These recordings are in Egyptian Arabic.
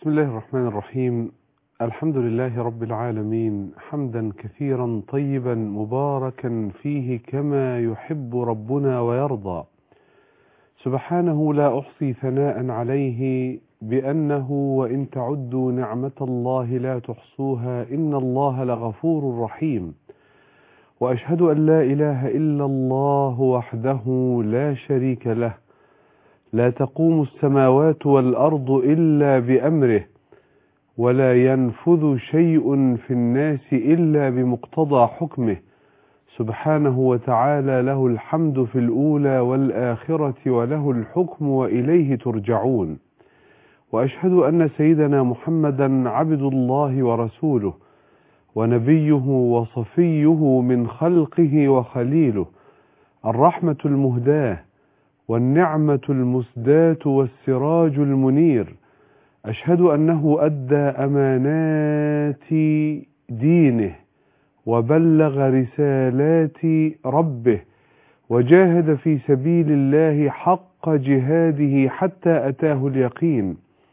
بسم الله الرحمن الرحيم الحمد لله رب العالمين حمدا كثيرا طيبا مباركا فيه كما يحب ربنا ويرضى سبحانه لا أحصي ثناء عليه بأنه وإن تعدوا نعمة الله لا تحصوها إن الله لغفور رحيم وأشهد أن لا إله إلا الله وحده لا شريك له لا تقوم السماوات والأرض إلا بأمره ولا ينفذ شيء في الناس إلا بمقتضى حكمه سبحانه وتعالى له الحمد في الأولى والآخرة وله الحكم وإليه ترجعون وأشهد أن سيدنا محمدا عبد الله ورسوله ونبيه وصفيه من خلقه وخليله الرحمة المهداه والنعمة المسداة والسراج المنير أشهد أنه أدى أمانات دينه وبلغ رسالات ربه وجاهد في سبيل الله حق جهاده حتى أتاه اليقين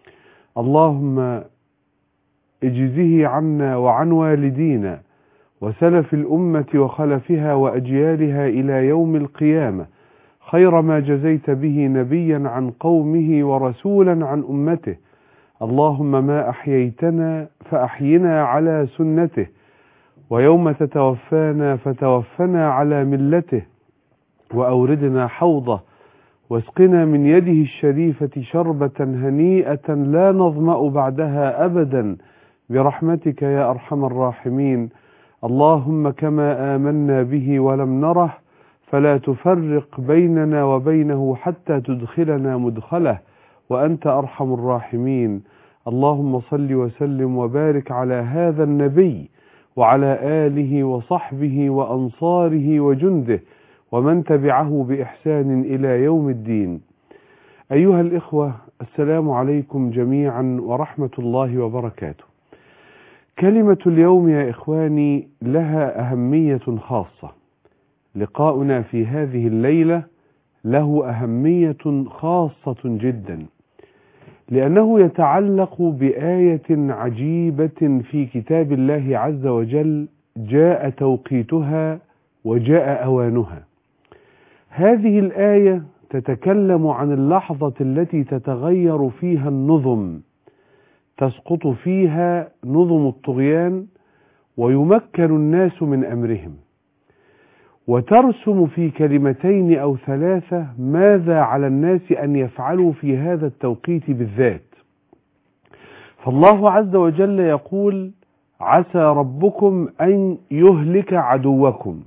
اللهم اجزه عنا وعن والدينا وسلف الأمة وخلفها وأجيالها إلى يوم القيامة خير ما جزيت به نبيا عن قومه ورسولا عن أمته اللهم ما أحييتنا فأحينا على سنته ويوم تتوفانا فتوفنا على ملته وأوردنا حوضه واسقنا من يده الشريفة شربة هنيئة لا نظمأ بعدها أبدا برحمتك يا أرحم الراحمين اللهم كما آمنا به ولم نره فلا تفرق بيننا وبينه حتى تدخلنا مدخله وأنت أرحم الراحمين اللهم صل وسلم وبارك على هذا النبي وعلى آله وصحبه وأنصاره وجنده ومن تبعه بإحسان إلى يوم الدين أيها الإخوة السلام عليكم جميعا ورحمة الله وبركاته كلمة اليوم يا إخواني لها أهمية خاصة لقاؤنا في هذه الليلة له أهمية خاصة جدا لأنه يتعلق بآية عجيبة في كتاب الله عز وجل جاء توقيتها وجاء أوانها هذه الآية تتكلم عن اللحظة التي تتغير فيها النظم تسقط فيها نظم الطغيان ويمكن الناس من أمرهم وترسم في كلمتين أو ثلاثة ماذا على الناس أن يفعلوا في هذا التوقيت بالذات فالله عز وجل يقول عسى ربكم أن يهلك عدوكم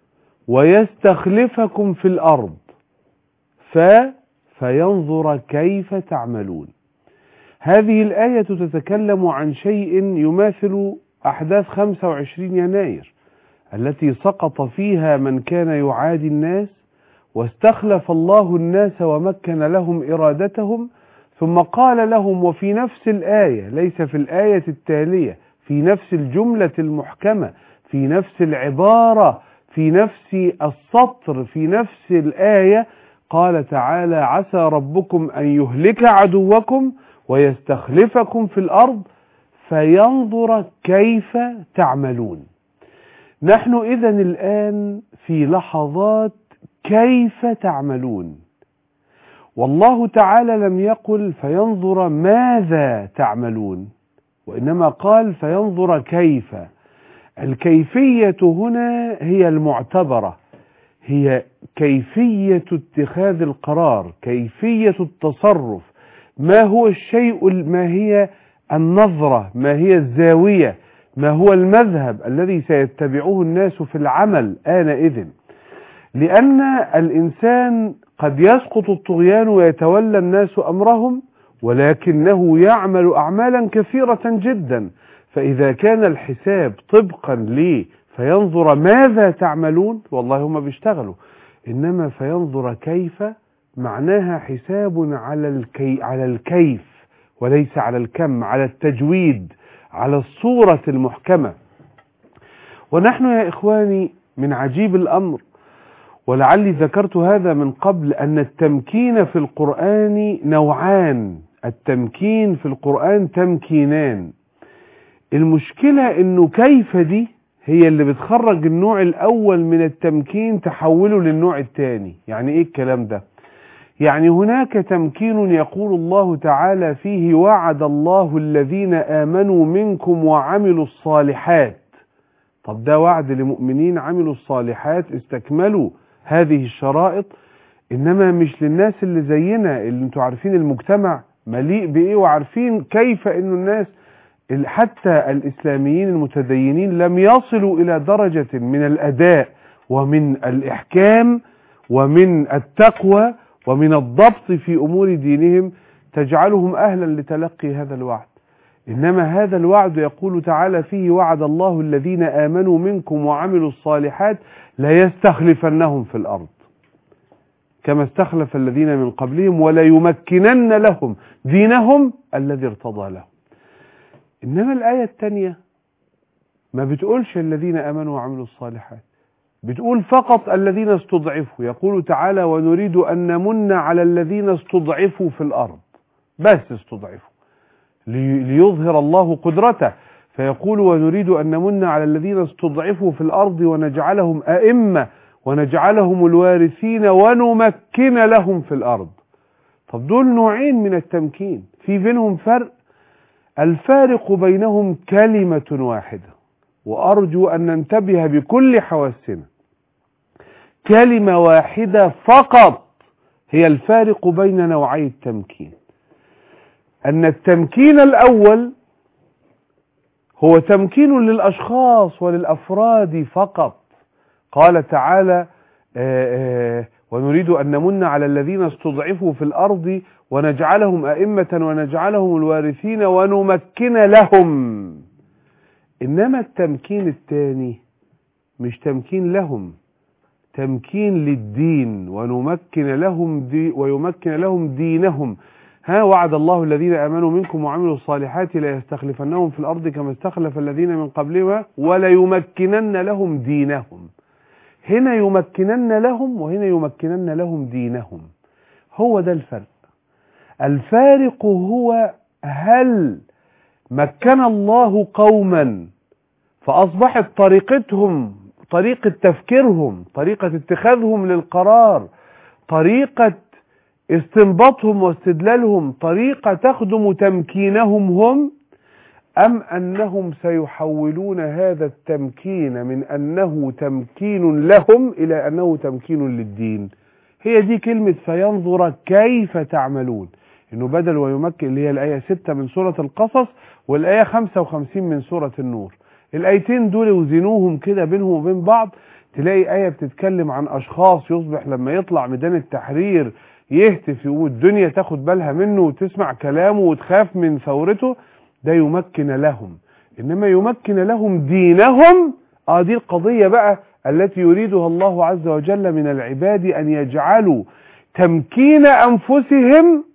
ويستخلفكم في الأرض ف فينظر كيف تعملون هذه الآية تتكلم عن شيء يماثل أحداث 25 يناير التي سقط فيها من كان يعادي الناس واستخلف الله الناس ومكن لهم إرادتهم ثم قال لهم وفي نفس الآية ليس في الآية التالية في نفس الجملة المحكمة في نفس العبارة في نفس السطر في نفس الآية قال تعالى عسى ربكم أن يهلك عدوكم ويستخلفكم في الأرض فينظر كيف تعملون نحن إذا الآن في لحظات كيف تعملون والله تعالى لم يقل فينظر ماذا تعملون وإنما قال فينظر كيف الكيفية هنا هي المعتبرة هي كيفية اتخاذ القرار كيفية التصرف ما هو الشيء ما هي النظرة ما هي الزاوية ما هو المذهب الذي سيتبعه الناس في العمل آنئذ لأن الإنسان قد يسقط الطغيان ويتولى الناس أمرهم ولكنه يعمل أعمالا كثيرة جدا فإذا كان الحساب طبقا لي فينظر ماذا تعملون والله هم بيشتغلوا إنما فينظر كيف معناها حساب على الكي على الكيف وليس على الكم على التجويد على الصورة المحكمة ونحن يا إخواني من عجيب الأمر ولعلي ذكرت هذا من قبل أن التمكين في القرآن نوعان التمكين في القرآن تمكينان المشكلة انه كيف دي هي اللي بتخرج النوع الاول من التمكين تحوله للنوع الثاني يعني ايه الكلام ده يعني هناك تمكين يقول الله تعالى فيه وعد الله الذين آمنوا منكم وعملوا الصالحات طب ده وعد لمؤمنين عملوا الصالحات استكملوا هذه الشرائط انما مش للناس اللي زينا اللي انتوا عارفين المجتمع مليء بايه وعارفين كيف انه الناس حتى الاسلاميين المتدينين لم يصلوا الى درجة من الاداء ومن الاحكام ومن التقوى ومن الضبط في امور دينهم تجعلهم اهلا لتلقي هذا الوعد انما هذا الوعد يقول تعالى فيه وعد الله الذين امنوا منكم وعملوا الصالحات ليستخلفنهم في الارض كما استخلف الذين من قبلهم ولا يمكنن لهم دينهم الذي ارتضى لهم انما الايه الثانيه ما بتقولش الذين امنوا وعملوا الصالحات بتقول فقط الذين استضعفوا يقول تعالى ونريد أن نمن على الذين استضعفوا في الأرض بس استضعفوا ليظهر الله قدرته فيقول ونريد أن نمن على الذين استضعفوا في الأرض ونجعلهم أئمة ونجعلهم الوارثين ونمكن لهم في الأرض طب دول نوعين من التمكين في بينهم فرق الفارق بينهم كلمة واحدة وأرجو أن ننتبه بكل حواسنا كلمة واحدة فقط هي الفارق بين نوعي التمكين أن التمكين الأول هو تمكين للأشخاص وللأفراد فقط قال تعالى آآ آآ ونريد أن نمن على الذين استضعفوا في الأرض ونجعلهم أئمة ونجعلهم الوارثين ونمكن لهم إنما التمكين الثاني مش تمكين لهم تمكين للدين ونمكن لهم دي ويمكن لهم دينهم ها وعد الله الذين امنوا منكم وعملوا الصالحات ليستخلفنهم في الارض كما استخلف الذين من قبلهم وليمكنن لهم دينهم هنا يمكنن لهم وهنا يمكنن لهم دينهم هو ده الفرق الفارق هو هل مكن الله قوما فاصبحت طريقتهم طريقة تفكيرهم طريقة اتخاذهم للقرار طريقة استنباطهم واستدلالهم طريقة تخدم تمكينهم هم أم أنهم سيحولون هذا التمكين من أنه تمكين لهم إلى أنه تمكين للدين هي دي كلمة فينظر كيف تعملون إنه بدل ويمكن اللي هي الآية 6 من سورة القصص والآية 55 من سورة النور الايتين دول وزنوهم كده بينهم وبين بعض تلاقي آية بتتكلم عن أشخاص يصبح لما يطلع ميدان التحرير يهتف والدنيا تاخد بالها منه وتسمع كلامه وتخاف من ثورته ده يمكن لهم إنما يمكن لهم دينهم آه دي القضية بقى التي يريدها الله عز وجل من العباد أن يجعلوا تمكين أنفسهم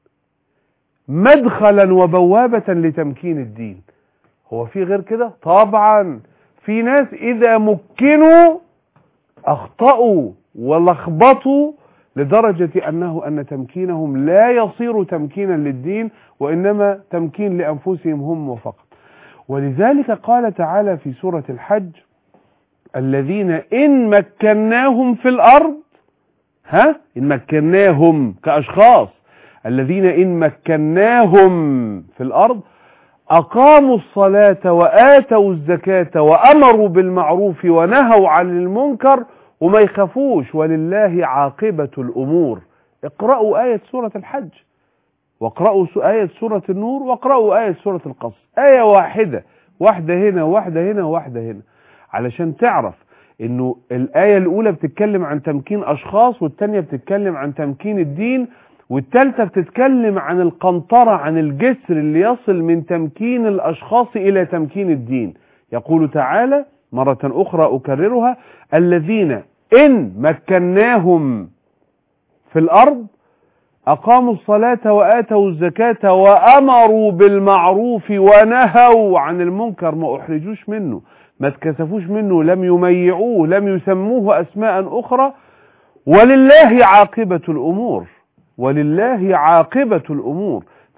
مدخلا وبوابة لتمكين الدين هو في غير كده طبعا في ناس اذا مكنوا اخطأوا ولخبطوا لدرجة انه ان تمكينهم لا يصير تمكينا للدين وانما تمكين لانفسهم هم وفقط ولذلك قال تعالى في سورة الحج الذين ان مكناهم في الارض ها ان مكناهم كاشخاص الذين ان مكناهم في الارض أقاموا الصلاة وآتوا الزكاة وأمروا بالمعروف ونهوا عن المنكر وما يخافوش ولله عاقبة الأمور اقرأوا آية سورة الحج واقرأوا آية سورة النور واقرأوا آية سورة القصر آية واحدة واحدة هنا واحدة هنا واحدة هنا علشان تعرف انه الآية الأولى بتتكلم عن تمكين أشخاص والتانية بتتكلم عن تمكين الدين والتالتة بتتكلم عن القنطرة عن الجسر اللي يصل من تمكين الأشخاص إلى تمكين الدين يقول تعالى مرة أخرى أكررها الذين إن مكناهم في الأرض أقاموا الصلاة وآتوا الزكاة وأمروا بالمعروف ونهوا عن المنكر ما أحرجوش منه ما اتكسفوش منه لم يميعوه لم يسموه أسماء أخرى ولله عاقبة الأمور ولله عاقبة الأمور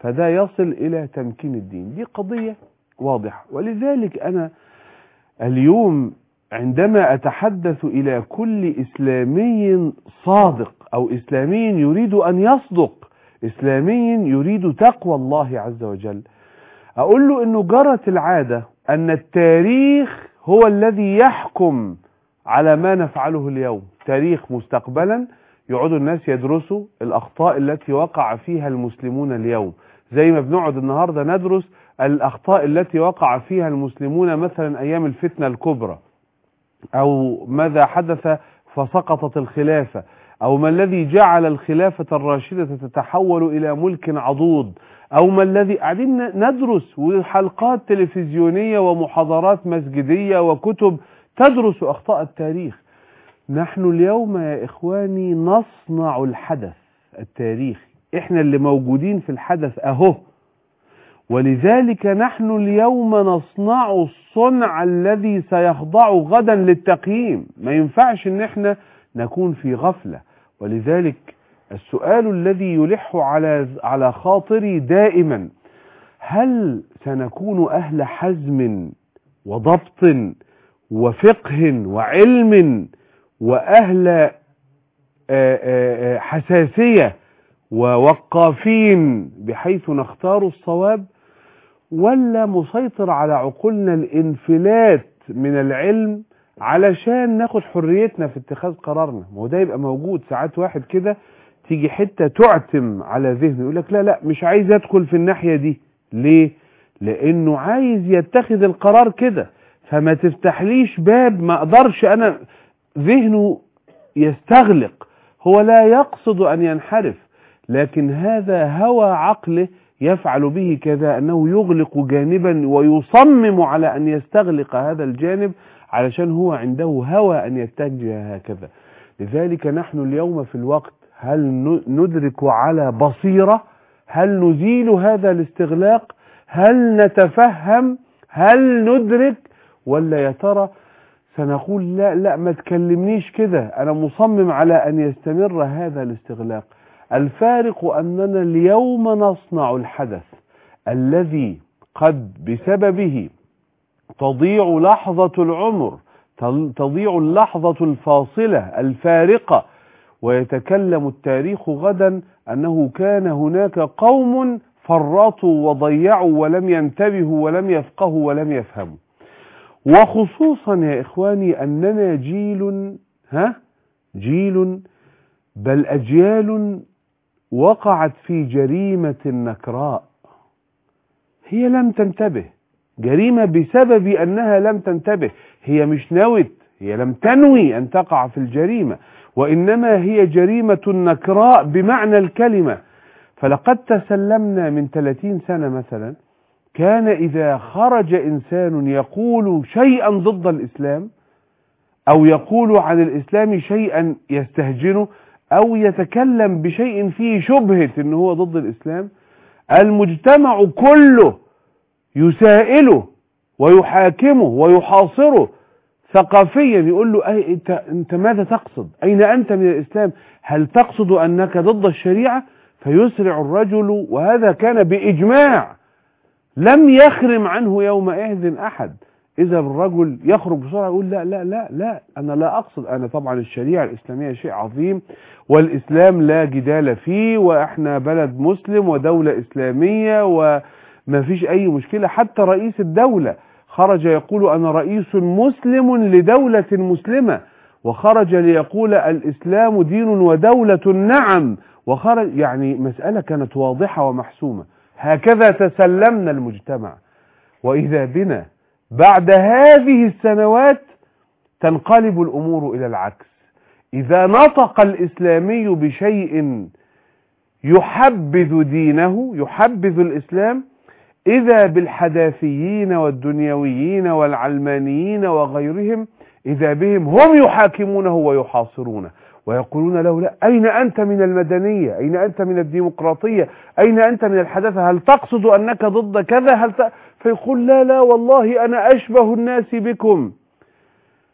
فده يصل إلى تمكين الدين دي قضية واضحة ولذلك أنا اليوم عندما أتحدث إلى كل إسلامي صادق أو إسلامي يريد أن يصدق إسلامي يريد تقوى الله عز وجل أقول له أنه جرت العادة أن التاريخ هو الذي يحكم على ما نفعله اليوم تاريخ مستقبلا يقعد الناس يدرسوا الأخطاء التي وقع فيها المسلمون اليوم زي ما بنقعد النهاردة ندرس الأخطاء التي وقع فيها المسلمون مثلا أيام الفتنة الكبرى أو ماذا حدث فسقطت الخلافة أو ما الذي جعل الخلافة الراشدة تتحول إلى ملك عضوض أو ما الذي قاعدين ندرس وحلقات تلفزيونية ومحاضرات مسجدية وكتب تدرس أخطاء التاريخ نحن اليوم يا إخواني نصنع الحدث التاريخي إحنا اللي موجودين في الحدث أهو ولذلك نحن اليوم نصنع الصنع الذي سيخضع غدا للتقييم ما ينفعش ان احنا نكون في غفلة ولذلك السؤال الذي يلح على على خاطري دائما هل سنكون أهل حزم وضبط وفقه وعلم وأهل حساسية ووقافين بحيث نختار الصواب ولا مسيطر على عقولنا الانفلات من العلم علشان ناخد حريتنا في اتخاذ قرارنا ما هو ده يبقى موجود ساعات واحد كده تيجي حتة تعتم على ذهنه يقول لك لا لا مش عايز ادخل في الناحية دي ليه لانه عايز يتخذ القرار كده فما تفتحليش باب ما اقدرش انا ذهنه يستغلق هو لا يقصد ان ينحرف لكن هذا هوى عقله يفعل به كذا أنه يغلق جانبا ويصمم على أن يستغلق هذا الجانب علشان هو عنده هوى أن يتجه هكذا لذلك نحن اليوم في الوقت هل ندرك على بصيرة هل نزيل هذا الاستغلاق هل نتفهم هل ندرك ولا يا ترى سنقول لا لا ما تكلمنيش كده أنا مصمم على أن يستمر هذا الاستغلاق الفارق أننا اليوم نصنع الحدث الذي قد بسببه تضيع لحظة العمر تضيع اللحظة الفاصلة الفارقة ويتكلم التاريخ غدا أنه كان هناك قوم فرطوا وضيعوا ولم ينتبهوا ولم يفقهوا ولم يفهموا وخصوصا يا إخواني أننا جيل ها جيل بل أجيال وقعت في جريمة نكراء هي لم تنتبه جريمة بسبب أنها لم تنتبه هي مش نوت هي لم تنوي أن تقع في الجريمة وإنما هي جريمة نكراء بمعنى الكلمة فلقد تسلمنا من 30 سنة مثلا كان إذا خرج إنسان يقول شيئا ضد الإسلام أو يقول عن الإسلام شيئا يستهجنه أو يتكلم بشيء فيه شبهة إن هو ضد الإسلام المجتمع كله يسائله ويحاكمه ويحاصره ثقافيا يقول له أي انت, انت ماذا تقصد اين انت من الاسلام هل تقصد انك ضد الشريعة فيسرع الرجل وهذا كان باجماع لم يخرم عنه يومئذ احد اذا الرجل يخرج بسرعة يقول لا لا لا لا انا لا اقصد انا طبعا الشريعة الاسلامية شيء عظيم والاسلام لا جدال فيه واحنا بلد مسلم ودولة اسلامية وما فيش اي مشكلة حتى رئيس الدولة خرج يقول أنا رئيس مسلم لدولة مسلمة وخرج ليقول الإسلام دين ودولة نعم وخرج يعني مسألة كانت واضحة ومحسومة هكذا تسلمنا المجتمع وإذا بنا بعد هذه السنوات تنقلب الأمور إلى العكس إذا نطق الإسلامي بشيء يحبذ دينه يحبذ الإسلام إذا بالحداثيين والدنيويين والعلمانيين وغيرهم إذا بهم هم يحاكمونه ويحاصرونه ويقولون له لا أين أنت من المدنية أين أنت من الديمقراطية أين أنت من الحداثة هل تقصد أنك ضد كذا هل ت... فيقول لا لا والله أنا أشبه الناس بكم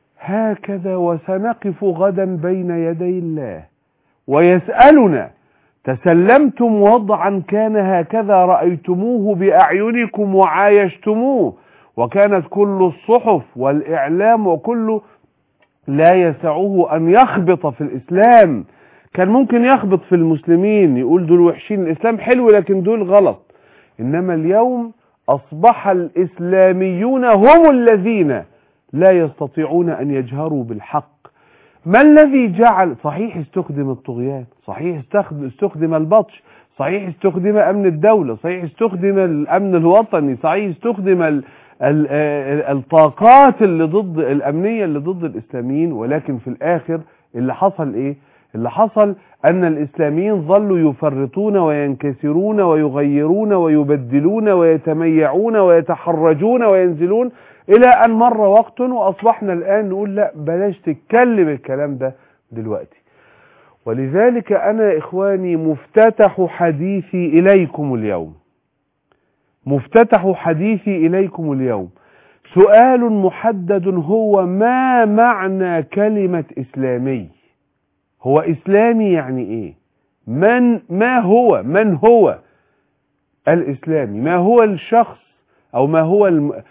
هكذا وسنقف غدا بين يدي الله ويسألنا تسلمتم وضعا كان هكذا رأيتموه بأعينكم وعايشتموه وكانت كل الصحف والإعلام وكل لا يسعه أن يخبط في الإسلام كان ممكن يخبط في المسلمين يقول دول وحشين الإسلام حلو لكن دول غلط إنما اليوم أصبح الإسلاميون هم الذين لا يستطيعون أن يجهروا بالحق ما الذي جعل صحيح استخدم الطغيان صحيح استخدم البطش صحيح استخدم أمن الدولة صحيح استخدم الأمن الوطني صحيح استخدم ال ال الطاقات اللي ضد الأمنية اللي ضد الإسلاميين ولكن في الآخر اللي حصل إيه اللي حصل أن الإسلاميين ظلوا يفرطون وينكسرون ويغيرون ويبدلون ويتميعون ويتحرجون وينزلون إلى أن مر وقت وأصبحنا الآن نقول لا بلاش تتكلم الكلام ده دلوقتي ولذلك أنا إخواني مفتتح حديثي إليكم اليوم مفتتح حديثي إليكم اليوم سؤال محدد هو ما معنى كلمة إسلامي هو إسلامي يعني إيه من ما هو من هو الإسلامي ما هو الشخص أو ما هو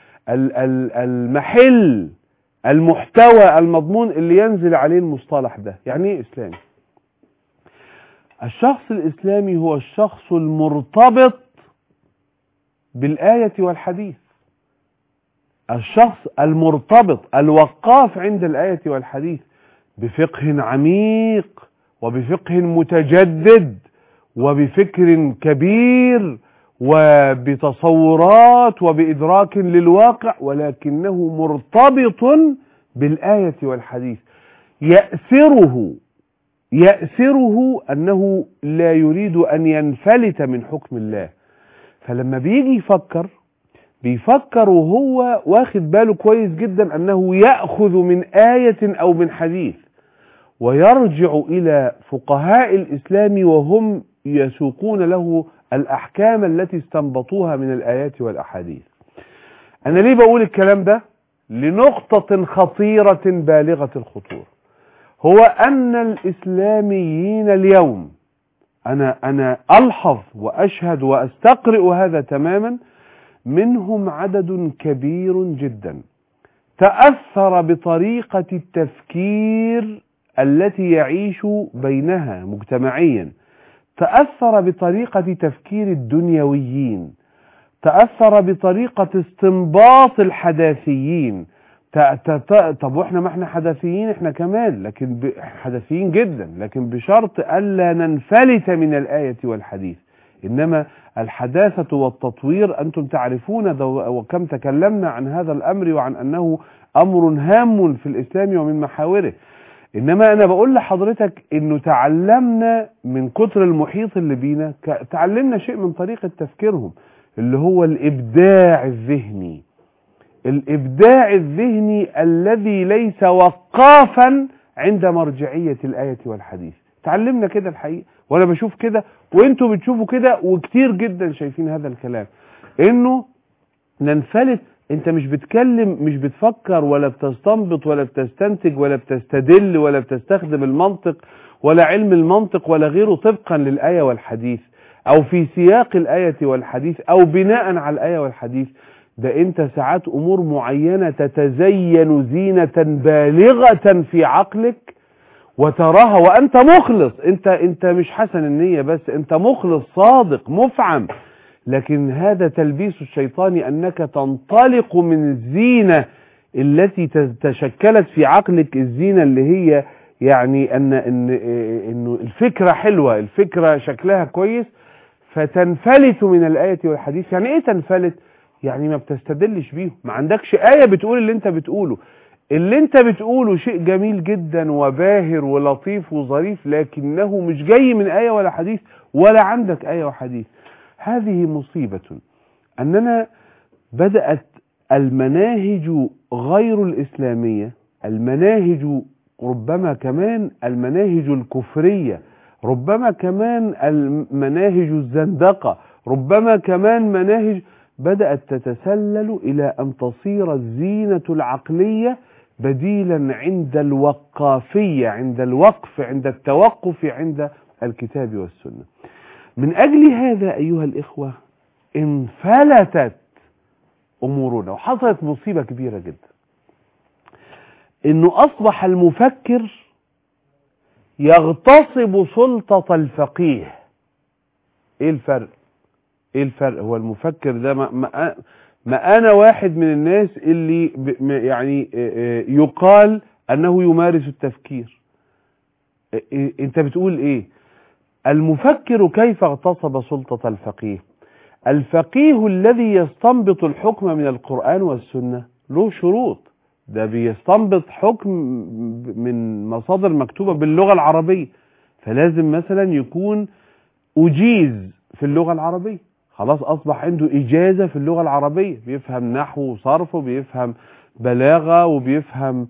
المحل المحتوى المضمون اللي ينزل عليه المصطلح ده يعني ايه اسلامي الشخص الاسلامي هو الشخص المرتبط بالايه والحديث الشخص المرتبط الوقاف عند الايه والحديث بفقه عميق وبفقه متجدد وبفكر كبير وبتصورات وبإدراك للواقع ولكنه مرتبط بالآية والحديث يأسره يأسره أنه لا يريد أن ينفلت من حكم الله فلما بيجي يفكر بيفكر وهو واخد باله كويس جدا أنه يأخذ من آية أو من حديث ويرجع إلى فقهاء الإسلام وهم يسوقون له الأحكام التي استنبطوها من الآيات والأحاديث أنا ليه بقول الكلام ده لنقطة خطيرة بالغة الخطورة هو أن الإسلاميين اليوم أنا, أنا ألحظ وأشهد وأستقرئ هذا تماما منهم عدد كبير جدا تأثر بطريقة التفكير التي يعيش بينها مجتمعيا تأثر بطريقة تفكير الدنيويين تأثر بطريقة استنباط الحداثيين طب واحنا ما احنا حداثيين احنا كمان لكن ب... حداثيين جدا لكن بشرط ألا ننفلت من الآية والحديث إنما الحداثة والتطوير أنتم تعرفون وكم تكلمنا عن هذا الأمر وعن أنه أمر هام في الإسلام ومن محاوره انما انا بقول لحضرتك انه تعلمنا من كتر المحيط اللي بينا تعلمنا شيء من طريقة تفكيرهم اللي هو الابداع الذهني الابداع الذهني الذي ليس وقافا عند مرجعية الآية والحديث تعلمنا كده الحقيقة وانا بشوف كده وانتوا بتشوفوا كده وكتير جدا شايفين هذا الكلام انه ننفلت انت مش بتكلم مش بتفكر ولا بتستنبط ولا بتستنتج ولا بتستدل ولا بتستخدم المنطق ولا علم المنطق ولا غيره طبقا للآية والحديث او في سياق الآية والحديث او بناء على الآية والحديث ده انت ساعات امور معينة تتزين زينة بالغة في عقلك وتراها وانت مخلص انت انت مش حسن النية بس انت مخلص صادق مفعم لكن هذا تلبيس الشيطان أنك تنطلق من الزينة التي تشكلت في عقلك الزينة اللي هي يعني أن, إن إنه الفكرة حلوة الفكرة شكلها كويس فتنفلت من الآية والحديث يعني إيه تنفلت يعني ما بتستدلش بيهم ما عندكش آية بتقول اللي انت بتقوله اللي انت بتقوله شيء جميل جدا وباهر ولطيف وظريف لكنه مش جاي من آية ولا حديث ولا عندك آية وحديث هذه مصيبة أننا بدأت المناهج غير الإسلامية المناهج ربما كمان المناهج الكفرية ربما كمان المناهج الزندقة ربما كمان مناهج بدأت تتسلل إلى أن تصير الزينة العقلية بديلا عند الوقافية عند الوقف عند التوقف عند الكتاب والسنة من أجل هذا أيها الإخوة انفلتت أمورنا وحصلت مصيبة كبيرة جدا إنه أصبح المفكر يغتصب سلطة الفقيه إيه الفرق؟ إيه الفرق؟ هو المفكر ده ما, ما, ما أنا واحد من الناس اللي يعني يقال أنه يمارس التفكير أنت بتقول إيه؟ المفكر كيف اغتصب سلطة الفقيه الفقيه الذي يستنبط الحكم من القرآن والسنة له شروط ده بيستنبط حكم من مصادر مكتوبة باللغة العربية فلازم مثلا يكون أجيز في اللغة العربية خلاص أصبح عنده إجازة في اللغة العربية بيفهم نحو وصرف وبيفهم بلاغة وبيفهم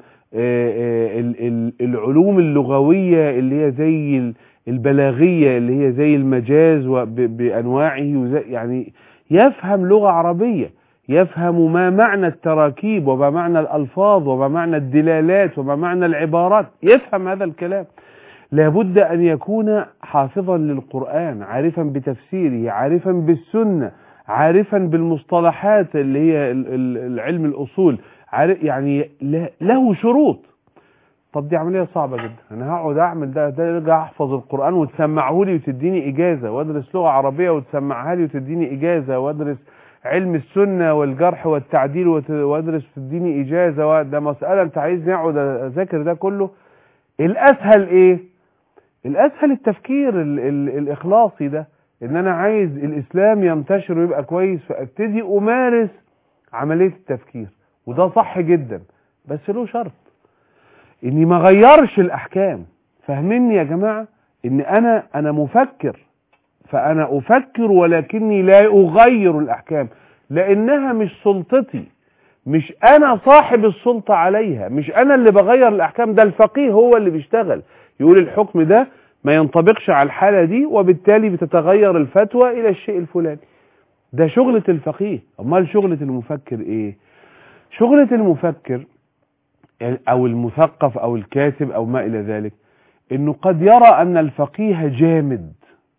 العلوم اللغوية اللي هي زي البلاغية اللي هي زي المجاز بأنواعه يعني يفهم لغة عربية يفهم ما معنى التراكيب وما معنى الألفاظ وما معنى الدلالات وما معنى العبارات يفهم هذا الكلام لابد أن يكون حافظا للقرآن عارفا بتفسيره عارفا بالسنة عارفا بالمصطلحات اللي هي العلم الأصول يعني له شروط طب دي عملية صعبة جدا انا هقعد اعمل ده ده ارجع احفظ القرآن وتسمعه لي وتديني اجازة وادرس لغة عربية وتسمعها لي وتديني اجازة وادرس علم السنة والجرح والتعديل وادرس وتديني اجازة ده مسألة انت عايزني اقعد اذاكر ده كله الاسهل ايه الاسهل التفكير ال ال الاخلاصي ده ان انا عايز الاسلام ينتشر ويبقى كويس فابتدي امارس عملية التفكير وده صح جدا بس له شرط اني ما غيرش الاحكام فاهميني يا جماعة ان انا انا مفكر فانا افكر ولكني لا اغير الاحكام لانها مش سلطتي مش انا صاحب السلطة عليها مش انا اللي بغير الاحكام ده الفقيه هو اللي بيشتغل يقول الحكم ده ما ينطبقش على الحالة دي وبالتالي بتتغير الفتوى الى الشيء الفلاني ده شغلة الفقيه امال شغلة المفكر ايه شغلة المفكر او المثقف او الكاتب او ما الى ذلك انه قد يرى ان الفقيه جامد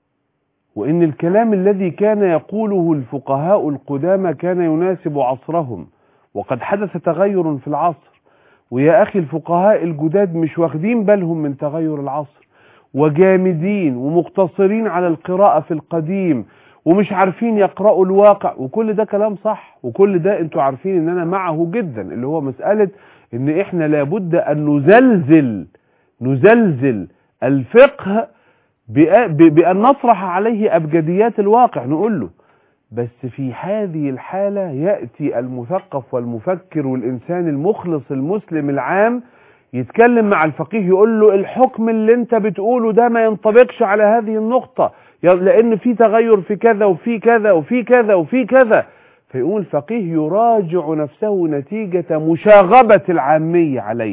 وان الكلام الذي كان يقوله الفقهاء القدامى كان يناسب عصرهم وقد حدث تغير في العصر ويا اخي الفقهاء الجداد مش واخدين بالهم من تغير العصر وجامدين ومقتصرين على القراءة في القديم ومش عارفين يقرأوا الواقع وكل ده كلام صح وكل ده انتوا عارفين ان انا معه جدا اللي هو مسألة ان احنا لابد ان نزلزل نزلزل الفقه بأن نطرح عليه أبجديات الواقع نقول له بس في هذه الحالة يأتي المثقف والمفكر والإنسان المخلص المسلم العام يتكلم مع الفقيه يقول له الحكم اللي انت بتقوله ده ما ينطبقش على هذه النقطة لأن في تغير في كذا وفي كذا وفي كذا وفي كذا فيقول الفقيه يراجع نفسه نتيجة مشاغبة العامية عليه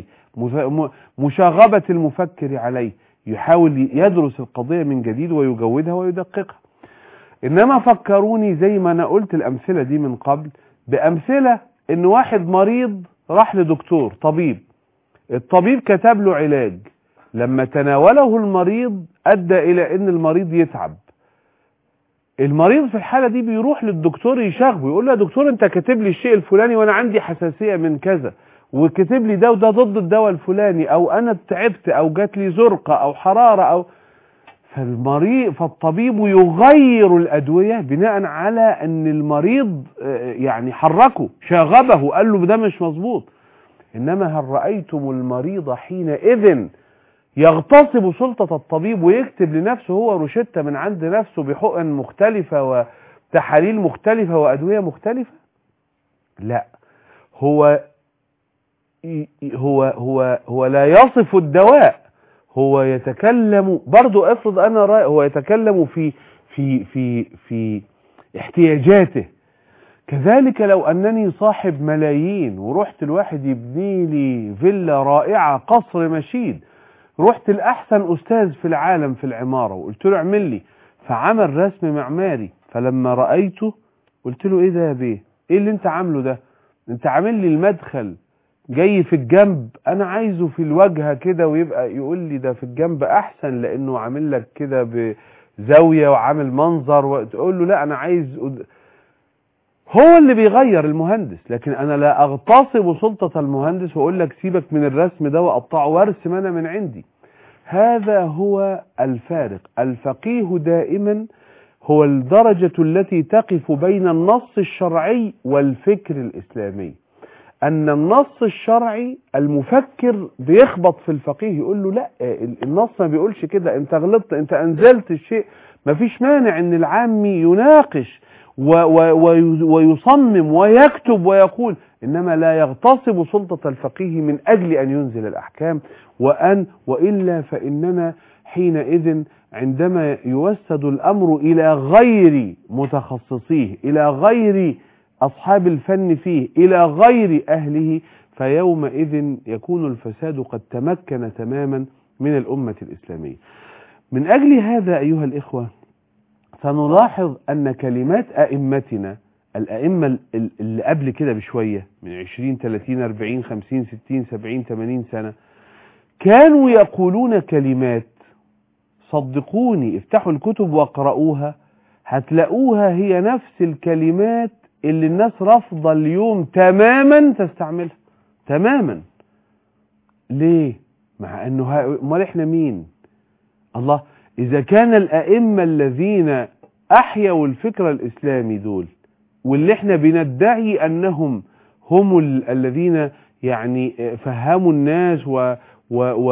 مشاغبة المفكر عليه يحاول يدرس القضية من جديد ويجودها ويدققها إنما فكروني زي ما أنا قلت الأمثلة دي من قبل بأمثلة إن واحد مريض راح لدكتور طبيب الطبيب كتب له علاج لما تناوله المريض أدى إلى إن المريض يتعب المريض في الحالة دي بيروح للدكتور يشاغبه يقول له يا دكتور انت كاتب لي الشيء الفلاني وانا عندي حساسية من كذا وكتب لي ده وده ضد الدواء الفلاني او انا تعبت او جات لي زرقة او حرارة او فالمريض فالطبيب يغير الادوية بناء على ان المريض يعني حركه شاغبه قال له ده مش مظبوط انما هل رأيتم المريض حينئذ يغتصب سلطة الطبيب ويكتب لنفسه هو روشتة من عند نفسه بحقن مختلفة وتحاليل مختلفة وأدوية مختلفة لا هو هو هو هو لا يصف الدواء هو يتكلم برضو افرض انا رأي هو يتكلم في في في في احتياجاته كذلك لو انني صاحب ملايين ورحت الواحد يبني لي فيلا رائعة قصر مشيد رحت لأحسن أستاذ في العالم في العمارة وقلت له اعمل لي فعمل رسم معماري فلما رأيته قلت له ايه ده يا بيه ايه اللي انت عامله ده انت عامل لي المدخل جاي في الجنب انا عايزه في الواجهه كده ويبقى يقول لي ده في الجنب احسن لانه عامل لك كده بزاويه وعامل منظر وتقول له لا انا عايز هو اللي بيغير المهندس لكن انا لا اغتصب سلطه المهندس واقول لك سيبك من الرسم ده واقطعه وارسم انا من عندي هذا هو الفارق الفقيه دائما هو الدرجة التي تقف بين النص الشرعي والفكر الإسلامي أن النص الشرعي المفكر بيخبط في الفقيه يقول له لا النص ما بيقولش كده انت غلطت انت أنزلت الشيء ما فيش مانع ان العامي يناقش و و ويصمم ويكتب ويقول إنما لا يغتصب سلطة الفقيه من أجل أن ينزل الأحكام وأن وإلا فإننا حينئذ عندما يوسد الأمر إلى غير متخصصيه إلى غير أصحاب الفن فيه إلى غير أهله فيومئذ يكون الفساد قد تمكن تماما من الأمة الإسلامية من أجل هذا أيها الإخوة سنلاحظ أن كلمات أئمتنا الأئمة اللي قبل كده بشوية من 20 30 40 50 60 70 80 سنة كانوا يقولون كلمات صدقوني افتحوا الكتب واقرأوها هتلاقوها هي نفس الكلمات اللي الناس رافضة اليوم تماما تستعملها تماما ليه مع انه امال احنا مين الله اذا كان الائمة الذين احيوا الفكر الاسلامي دول واللي احنا بندعي انهم هم الذين يعني فهموا الناس و و و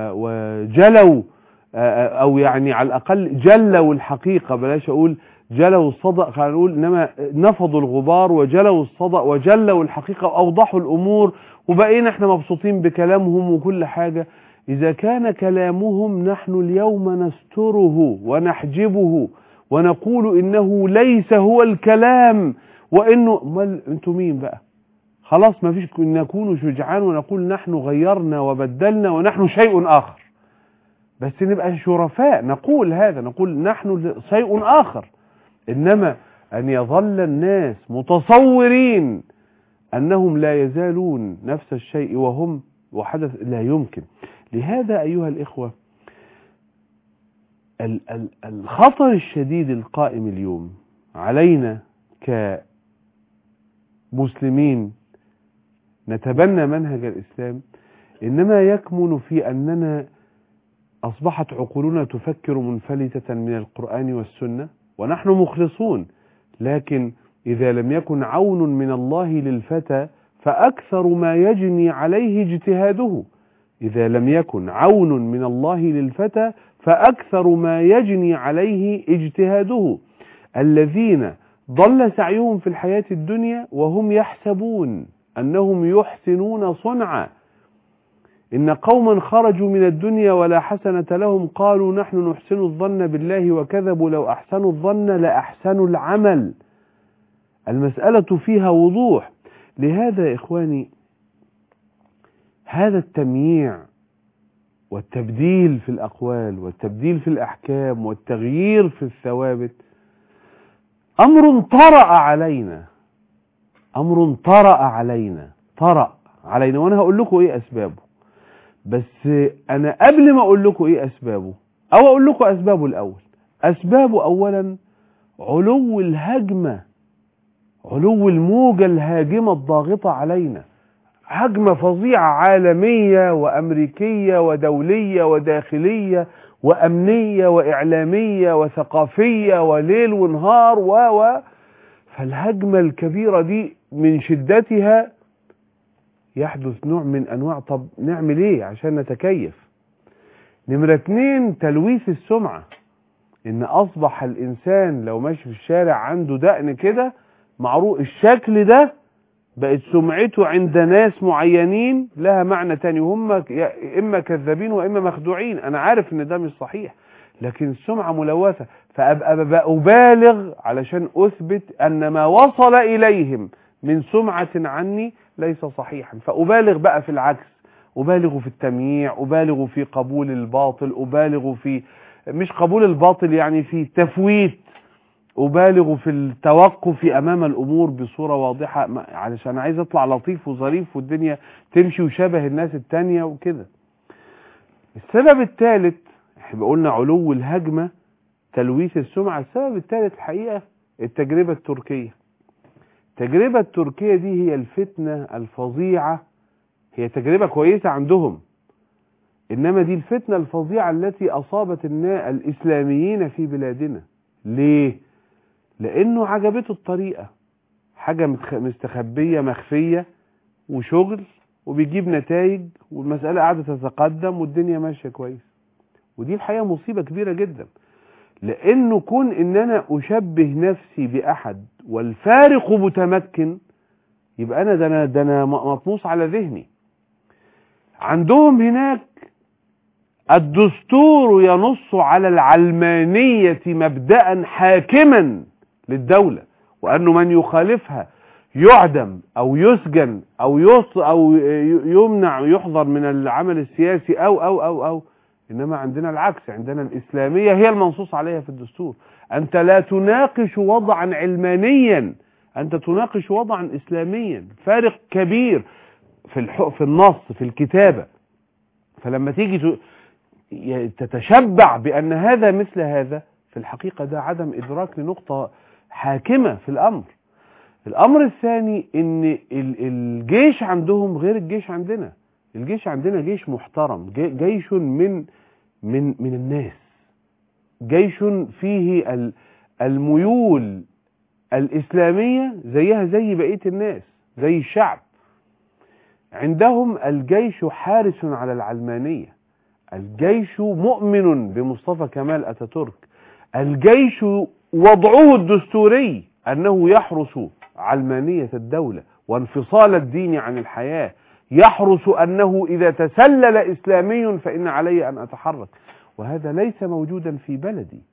وجلوا او يعني على الاقل جلوا الحقيقة بلاش اقول جلوا الصدأ خلينا نقول انما نفضوا الغبار وجلوا الصدأ وجلوا الحقيقة واوضحوا الامور وبقينا احنا مبسوطين بكلامهم وكل حاجة اذا كان كلامهم نحن اليوم نستره ونحجبه ونقول انه ليس هو الكلام وانه امال انتوا مين بقى خلاص ما فيش نكون شجعان ونقول نحن غيرنا وبدلنا ونحن شيء اخر بس نبقى شرفاء نقول هذا نقول نحن شيء اخر انما ان يظل الناس متصورين انهم لا يزالون نفس الشيء وهم وحدث لا يمكن لهذا ايها الاخوه الخطر الشديد القائم اليوم علينا كمسلمين نتبنى منهج الإسلام إنما يكمن في أننا أصبحت عقولنا تفكر منفلتة من القرآن والسنة ونحن مخلصون لكن إذا لم يكن عون من الله للفتى فأكثر ما يجني عليه اجتهاده إذا لم يكن عون من الله للفتى فأكثر ما يجني عليه اجتهاده الذين ضل سعيهم في الحياة الدنيا وهم يحسبون أنهم يحسنون صنعا إن قوما خرجوا من الدنيا ولا حسنة لهم قالوا نحن نحسن الظن بالله وكذبوا لو أحسنوا الظن لأحسنوا العمل المسألة فيها وضوح لهذا يا إخواني هذا التمييع والتبديل في الأقوال والتبديل في الأحكام والتغيير في الثوابت أمر طرأ علينا أمر طرأ علينا طرأ علينا وأنا هقول لكم إيه أسبابه بس أنا قبل ما أقول لكم إيه أسبابه أو أقول لكم أسبابه الأول أسبابه أولا علو الهجمة علو الموجة الهاجمة الضاغطة علينا هجمة فظيعة عالمية وأمريكية ودولية وداخلية وأمنية وإعلامية وثقافية وليل ونهار و و فالهجمة الكبيرة دي من شدتها يحدث نوع من أنواع طب نعمل إيه عشان نتكيف نمرة اتنين تلويث السمعة إن أصبح الإنسان لو ماشي في الشارع عنده دقن كده معروف الشكل ده بقت سمعته عند ناس معينين لها معنى تاني وهم إما كذابين وإما مخدوعين أنا عارف إن ده مش صحيح لكن السمعة ملوثة فأبقى أبالغ علشان أثبت أن ما وصل إليهم من سمعة عني ليس صحيحا فأبالغ بقى في العكس أبالغ في التمييع أبالغ في قبول الباطل أبالغ في مش قبول الباطل يعني في تفويت أبالغ في التوقف أمام الأمور بصورة واضحة ما- علشان عايز أطلع لطيف وظريف والدنيا تمشي وشبه الناس التانية وكده السبب الثالث احنا قلنا علو الهجمة تلويث السمعة السبب الثالث الحقيقة التجربة التركية التجربة التركية دي هي الفتنة الفظيعة هي تجربة كويسة عندهم إنما دي الفتنة الفظيعة التي أصابت النا- الإسلاميين في بلادنا ليه؟ لأنه عجبته الطريقة حاجة متخ- مستخبية مخفية وشغل وبيجيب نتائج والمسألة قاعدة تتقدم والدنيا ماشية كويس ودي الحقيقة مصيبة كبيرة جدا لأنه كون إن أنا أشبه نفسي بأحد والفارق متمكن يبقى أنا ده أنا ده أنا مطموس على ذهني عندهم هناك الدستور ينص على العلمانية مبدأ حاكما للدولة وأنه من يخالفها يعدم أو يسجن أو يص أو يمنع يحضر من العمل السياسي أو أو أو أو إنما عندنا العكس عندنا الإسلامية هي المنصوص عليها في الدستور أنت لا تناقش وضعا علمانيا أنت تناقش وضعا إسلاميا فارق كبير في الح... في النص في الكتابة فلما تيجي ت... ي- تتشبع بأن هذا مثل هذا في الحقيقة ده عدم إدراك لنقطة حاكمة في الأمر الأمر الثاني إن ال- الجيش عندهم غير الجيش عندنا الجيش عندنا جيش محترم جي- جيش من من من الناس جيش فيه ال- الميول الإسلامية زيها زي بقية الناس زي الشعب عندهم الجيش حارس على العلمانية الجيش مؤمن بمصطفى كمال أتاتورك الجيش وضعه الدستوري أنه يحرس علمانية الدولة وانفصال الدين عن الحياة يحرس أنه إذا تسلل إسلامي فإن علي أن أتحرك وهذا ليس موجودا في بلدي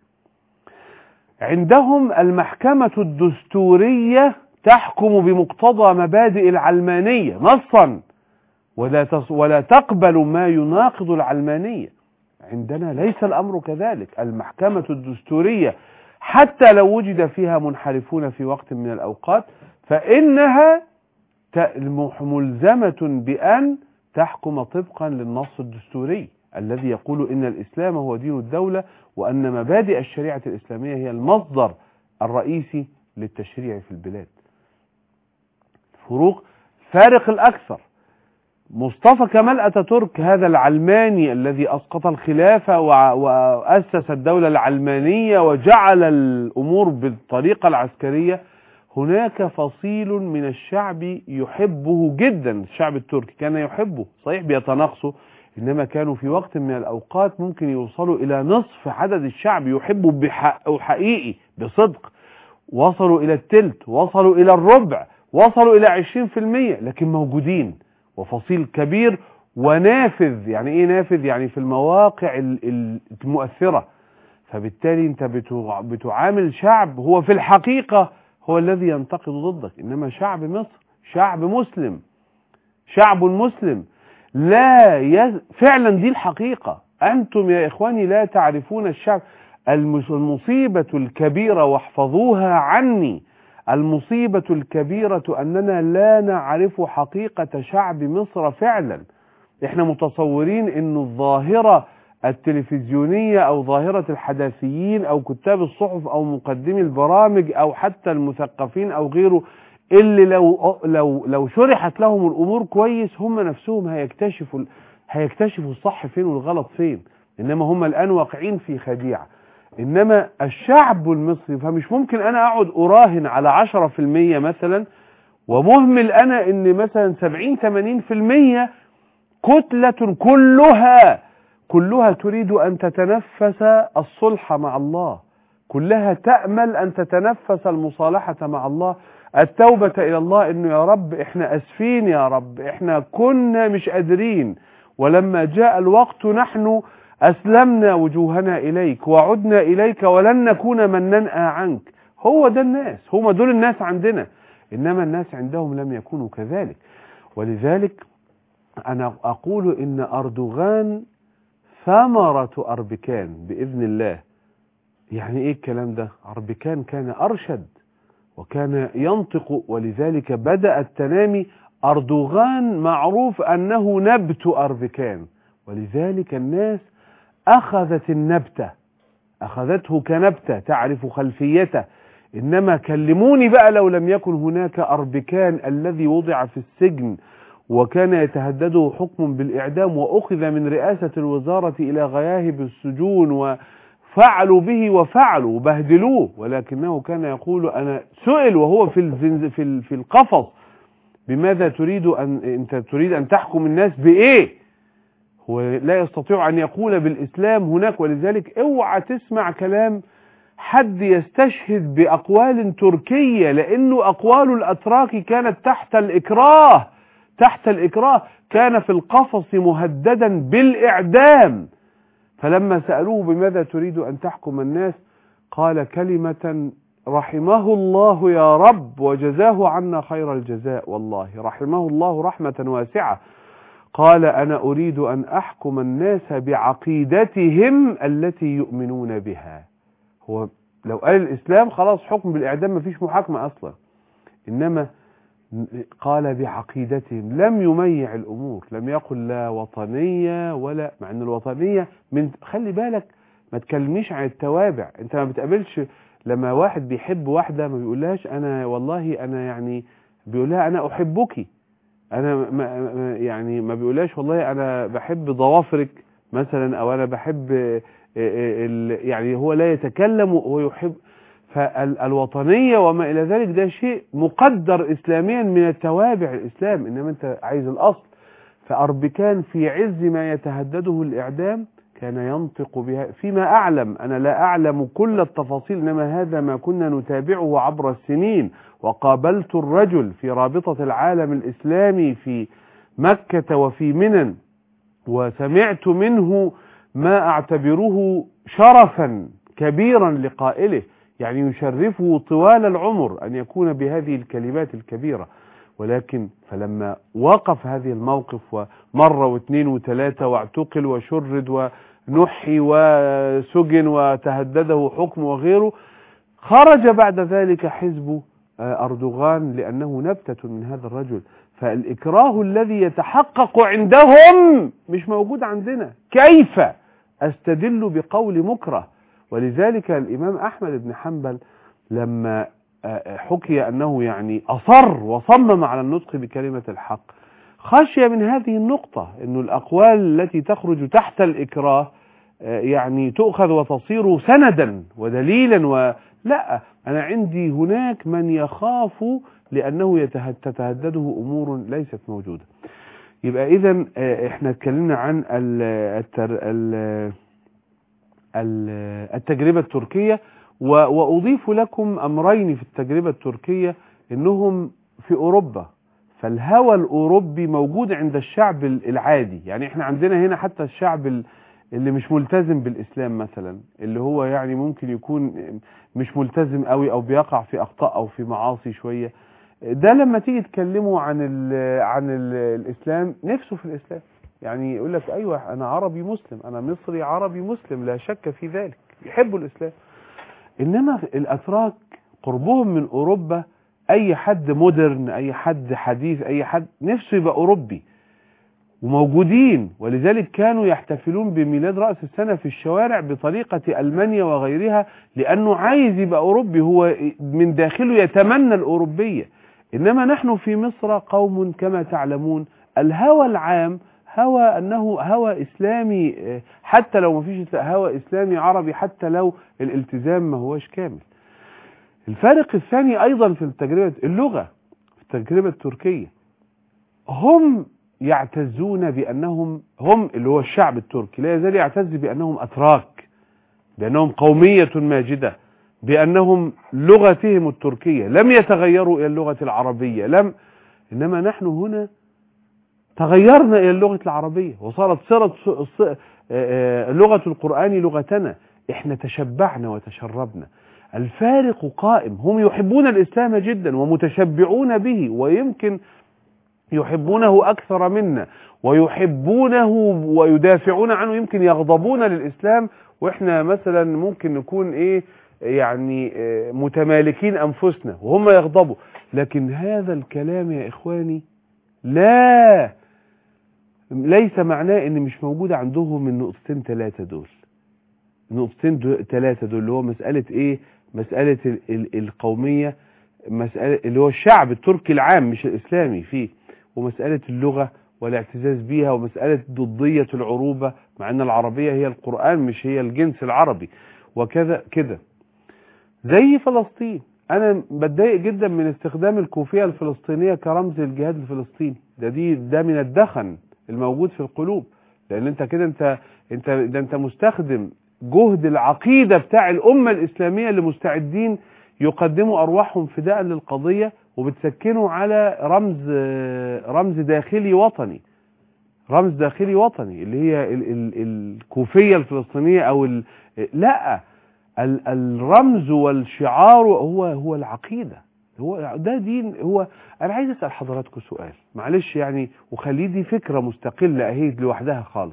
عندهم المحكمة الدستورية تحكم بمقتضى مبادئ العلمانية نصا ولا تص ولا تقبل ما يناقض العلمانية عندنا ليس الأمر كذلك المحكمة الدستورية حتى لو وجد فيها منحرفون في وقت من الأوقات فإنها ت- ملزمة بأن تحكم طبقا للنص الدستوري الذي يقول إن الإسلام هو دين الدولة وأن مبادئ الشريعة الإسلامية هي المصدر الرئيسي للتشريع في البلاد فروق فارق الأكثر مصطفى كمال أتاتورك هذا العلماني الذي أسقط الخلافة وع- وأسس الدولة العلمانية وجعل الأمور بالطريقة العسكرية هناك فصيل من الشعب يحبه جدا الشعب التركي كان يحبه صحيح بيتناقصوا إنما كانوا في وقت من الأوقات ممكن يوصلوا إلى نصف عدد الشعب يحبه بحق حقيقي بصدق وصلوا إلى التلت وصلوا إلى الربع وصلوا إلى عشرين في المية لكن موجودين وفصيل كبير ونافذ يعني ايه نافذ يعني في المواقع ال- ال- المؤثرة فبالتالي انت بتع- بتعامل شعب هو في الحقيقة هو الذي ينتقد ضدك انما شعب مصر شعب مسلم شعب مسلم لا يز... فعلا دي الحقيقة انتم يا اخواني لا تعرفون الشعب المس- المصيبة الكبيرة واحفظوها عني المصيبة الكبيرة أننا لا نعرف حقيقة شعب مصر فعلا احنا متصورين أن الظاهرة التلفزيونية أو ظاهرة الحداثيين أو كتاب الصحف أو مقدمي البرامج أو حتى المثقفين أو غيره اللي لو لو لو شرحت لهم الأمور كويس هم نفسهم هيكتشفوا هيكتشفوا الصح فين والغلط فين إنما هم الآن واقعين في خديعة انما الشعب المصري فمش ممكن انا اقعد اراهن على عشرة في المية مثلا ومهمل انا ان مثلا سبعين ثمانين في المية كتلة كلها كلها تريد ان تتنفس الصلح مع الله كلها تأمل ان تتنفس المصالحة مع الله التوبة الى الله انه يا رب احنا اسفين يا رب احنا كنا مش قادرين ولما جاء الوقت نحن أسلمنا وجوهنا إليك وعدنا إليك ولن نكون من ننأى عنك هو ده الناس هم دول الناس عندنا إنما الناس عندهم لم يكونوا كذلك ولذلك أنا أقول إن أردوغان ثمرة أربكان بإذن الله يعني ايه الكلام ده أربكان كان أرشد وكان ينطق ولذلك بدأ التنامي أردوغان معروف أنه نبت أربكان ولذلك الناس أخذت النبتة أخذته كنبتة تعرف خلفيته إنما كلموني بقى لو لم يكن هناك أربكان الذي وضع في السجن وكان يتهدده حكم بالإعدام وأخذ من رئاسة الوزارة إلى غياهب السجون وفعلوا به وفعلوا وبهدلوه ولكنه كان يقول أنا سئل وهو في الزنز في في القفص بماذا تريد أن أنت تريد أن تحكم الناس بإيه هو لا يستطيع أن يقول بالإسلام هناك ولذلك اوعى تسمع كلام حد يستشهد بأقوال تركية لأنه أقوال الأتراك كانت تحت الإكراه تحت الإكراه كان في القفص مهددا بالإعدام فلما سألوه بماذا تريد أن تحكم الناس قال كلمة رحمه الله يا رب وجزاه عنا خير الجزاء والله رحمه الله رحمة واسعة قال أنا أريد أن أحكم الناس بعقيدتهم التي يؤمنون بها هو لو قال الإسلام خلاص حكم بالإعدام مفيش محاكمة أصلا إنما قال بعقيدتهم لم يميع الأمور لم يقل لا وطنية ولا مع أن الوطنية من خلي بالك ما تكلمنيش عن التوابع أنت ما بتقابلش لما واحد بيحب واحدة ما بيقولهاش أنا والله أنا يعني بيقولها أنا أحبك أنا ما يعني ما بيقولهاش والله أنا بحب ضوافرك مثلا أو أنا بحب يعني هو لا يتكلم ويحب فالوطنية وما إلى ذلك ده شيء مقدر إسلاميا من التوابع الإسلام إنما أنت عايز الأصل فأربكان في عز ما يتهدده الإعدام كان ينطق بها فيما أعلم أنا لا أعلم كل التفاصيل إنما هذا ما كنا نتابعه عبر السنين وقابلت الرجل في رابطة العالم الإسلامي في مكة وفي منن وسمعت منه ما أعتبره شرفا كبيرا لقائله يعني يشرفه طوال العمر أن يكون بهذه الكلمات الكبيرة ولكن فلما وقف هذه الموقف ومرة واثنين وثلاثة واعتقل وشرد ونحي وسجن وتهدده حكم وغيره خرج بعد ذلك حزب أردوغان لأنه نبتة من هذا الرجل فالإكراه الذي يتحقق عندهم مش موجود عندنا كيف أستدل بقول مكره ولذلك الإمام أحمد بن حنبل لما حكي أنه يعني أصر وصمم على النطق بكلمة الحق خشي من هذه النقطة أن الأقوال التي تخرج تحت الإكراه يعني تؤخذ وتصير سندا ودليلا ولا أنا عندي هناك من يخاف لأنه تتهدده أمور ليست موجودة يبقى إذا احنا اتكلمنا عن التر... التجربة التركية وأضيف لكم أمرين في التجربة التركية إنهم في أوروبا فالهوى الأوروبي موجود عند الشعب العادي يعني احنا عندنا هنا حتى الشعب اللي مش ملتزم بالإسلام مثلا اللي هو يعني ممكن يكون مش ملتزم قوي أو بيقع في أخطاء أو في معاصي شوية ده لما تيجي تكلمه عن ال عن ال الإسلام نفسه في الإسلام يعني يقول لك أيوة أنا عربي مسلم أنا مصري عربي مسلم لا شك في ذلك يحبوا الإسلام إنما الأتراك قربهم من أوروبا أي حد مودرن أي حد حديث أي حد نفسه يبقى أوروبي وموجودين ولذلك كانوا يحتفلون بميلاد رأس السنة في الشوارع بطريقة ألمانيا وغيرها لأنه عايز يبقى أوروبي هو من داخله يتمنى الأوروبية إنما نحن في مصر قوم كما تعلمون الهوى العام هوى أنه هوى إسلامي حتى لو ما فيش هوى إسلامي عربي حتى لو الالتزام ما هوش كامل الفارق الثاني أيضا في التجربة اللغة في التجربة التركية هم يعتزون بأنهم هم اللي هو الشعب التركي لا يزال يعتز بأنهم أتراك بأنهم قومية ماجدة بأنهم لغتهم التركية لم يتغيروا إلى اللغة العربية لم إنما نحن هنا تغيرنا إلى اللغة العربية وصارت صارت لغة القرآن لغتنا احنا تشبعنا وتشربنا الفارق قائم هم يحبون الإسلام جدا ومتشبعون به ويمكن يحبونه أكثر منا ويحبونه ويدافعون عنه يمكن يغضبون للإسلام وإحنا مثلا ممكن نكون إيه يعني آه، متمالكين أنفسنا وهم يغضبوا لكن هذا الكلام يا إخواني لا ليس معناه ان مش موجود عندهم النقطتين ثلاثة دول نقطتين ثلاثة دول اللي هو مسألة ايه مسألة ال ال القومية مسألة اللي هو الشعب التركي العام مش الاسلامي فيه ومسألة اللغة والاعتزاز بيها ومسألة ضدية العروبة مع ان العربية هي القرآن مش هي الجنس العربي وكذا كده زي فلسطين انا بتضايق جدا من استخدام الكوفية الفلسطينية كرمز للجهاد الفلسطيني ده دي ده من الدخن الموجود في القلوب لان انت كده انت انت ده انت مستخدم جهد العقيدة بتاع الامة الاسلامية اللي مستعدين يقدموا ارواحهم فداء للقضية وبتسكنوا على رمز رمز داخلي وطني رمز داخلي وطني اللي هي ال ال الكوفية الفلسطينية او ال لا ال الرمز والشعار هو هو العقيدة هو ده دين هو انا عايز اسال حضراتكم سؤال معلش يعني وخليه دي فكره مستقله اهي لوحدها خالص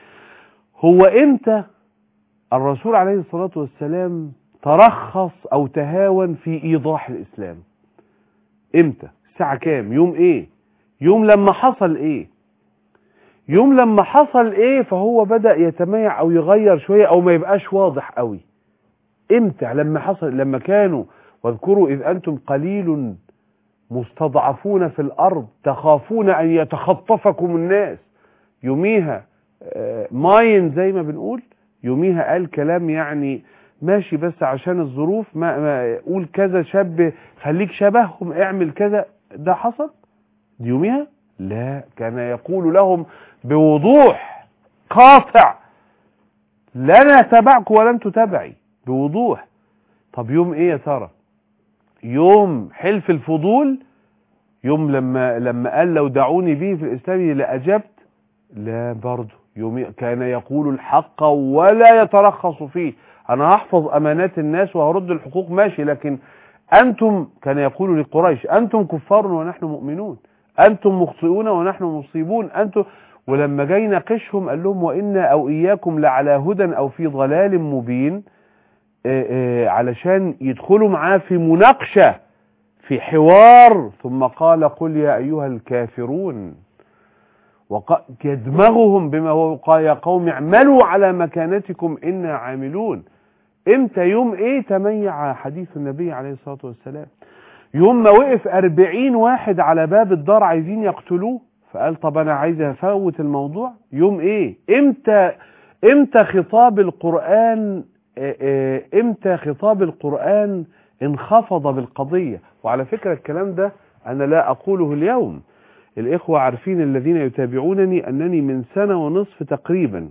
هو امتى الرسول عليه الصلاه والسلام ترخص او تهاون في ايضاح الاسلام امتى الساعه كام يوم ايه يوم لما حصل ايه يوم لما حصل ايه فهو بدا يتميع او يغير شويه او ما يبقاش واضح قوي امتى لما حصل لما كانوا واذكروا إذ أنتم قليل مستضعفون في الأرض تخافون أن يتخطفكم الناس يوميها ماين زي ما بنقول يوميها قال كلام يعني ماشي بس عشان الظروف ما, ما قول كذا شاب خليك شبههم اعمل كذا ده حصل يوميها لا كان يقول لهم بوضوح قاطع لن اتبعكم ولن تتبعي بوضوح طب يوم ايه يا ترى يوم حلف الفضول يوم لما لما قال لو دعوني به في الاسلام لاجبت لا برضه يوم كان يقول الحق ولا يترخص فيه انا هحفظ امانات الناس وهرد الحقوق ماشي لكن انتم كان يقول لقريش انتم كفار ونحن مؤمنون انتم مخطئون ونحن مصيبون انتم ولما جاي يناقشهم قال لهم وانا او اياكم لعلى هدى او في ضلال مبين علشان يدخلوا معاه في مناقشة في حوار ثم قال قل يا أيها الكافرون يدمغهم بما هو قال يا قوم اعملوا على مكانتكم إنا عاملون امتى يوم ايه تميع حديث النبي عليه الصلاة والسلام يوم ما وقف أربعين واحد على باب الدار عايزين يقتلوه فقال طب انا عايز افوت الموضوع يوم ايه امتى امتى خطاب القرآن امتى خطاب القرآن انخفض بالقضية وعلى فكرة الكلام ده انا لا اقوله اليوم الاخوة عارفين الذين يتابعونني انني من سنة ونصف تقريبا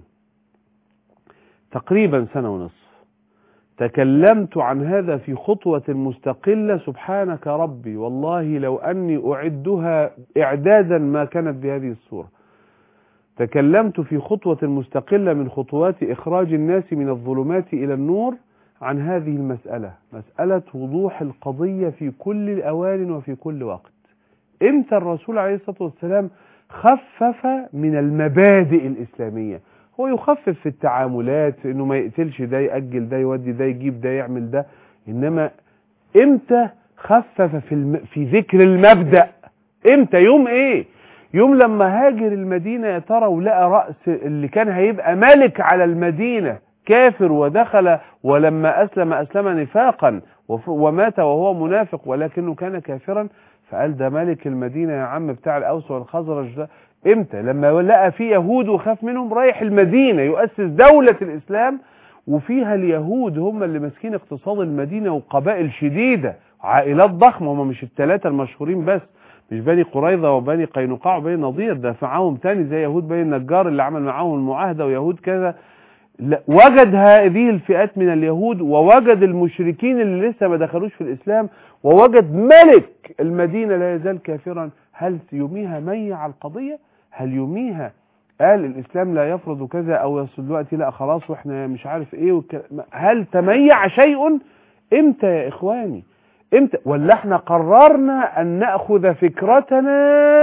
تقريبا سنة ونصف تكلمت عن هذا في خطوة مستقلة سبحانك ربي والله لو أني أعدها إعدادا ما كانت بهذه الصورة تكلمت في خطوة مستقلة من خطوات إخراج الناس من الظلمات إلى النور عن هذه المسألة مسألة وضوح القضية في كل الأوان وفي كل وقت امتى الرسول عليه الصلاة والسلام خفف من المبادئ الإسلامية هو يخفف في التعاملات انه ما يقتلش ده يأجل ده يودي ده يجيب ده يعمل ده انما امتى خفف في, الم... في ذكر المبدأ امتى يوم ايه يوم لما هاجر المدينة يا ترى ولقى رأس اللي كان هيبقى ملك على المدينة كافر ودخل ولما أسلم أسلم نفاقا ومات وهو منافق ولكنه كان كافرا فقال ده ملك المدينة يا عم بتاع الأوس والخزرج ده امتى لما لقى في يهود وخاف منهم رايح المدينة يؤسس دولة الإسلام وفيها اليهود هم اللي ماسكين اقتصاد المدينة وقبائل شديدة عائلات ضخمة هم مش الثلاثة المشهورين بس مش بني قريظة وبني قينقاع وبني نضير ده معاهم تاني زي يهود بني النجار اللي عمل معاهم المعاهدة ويهود كذا وجد هذه الفئات من اليهود ووجد المشركين اللي لسه ما دخلوش في الإسلام ووجد ملك المدينة لا يزال كافرا هل يوميها ميع القضية هل يوميها قال الإسلام لا يفرض كذا أو يصل دلوقتي لا خلاص وإحنا مش عارف إيه وك... هل تميع شيء إمتى يا إخواني امتى ولا احنا قررنا ان ناخذ فكرتنا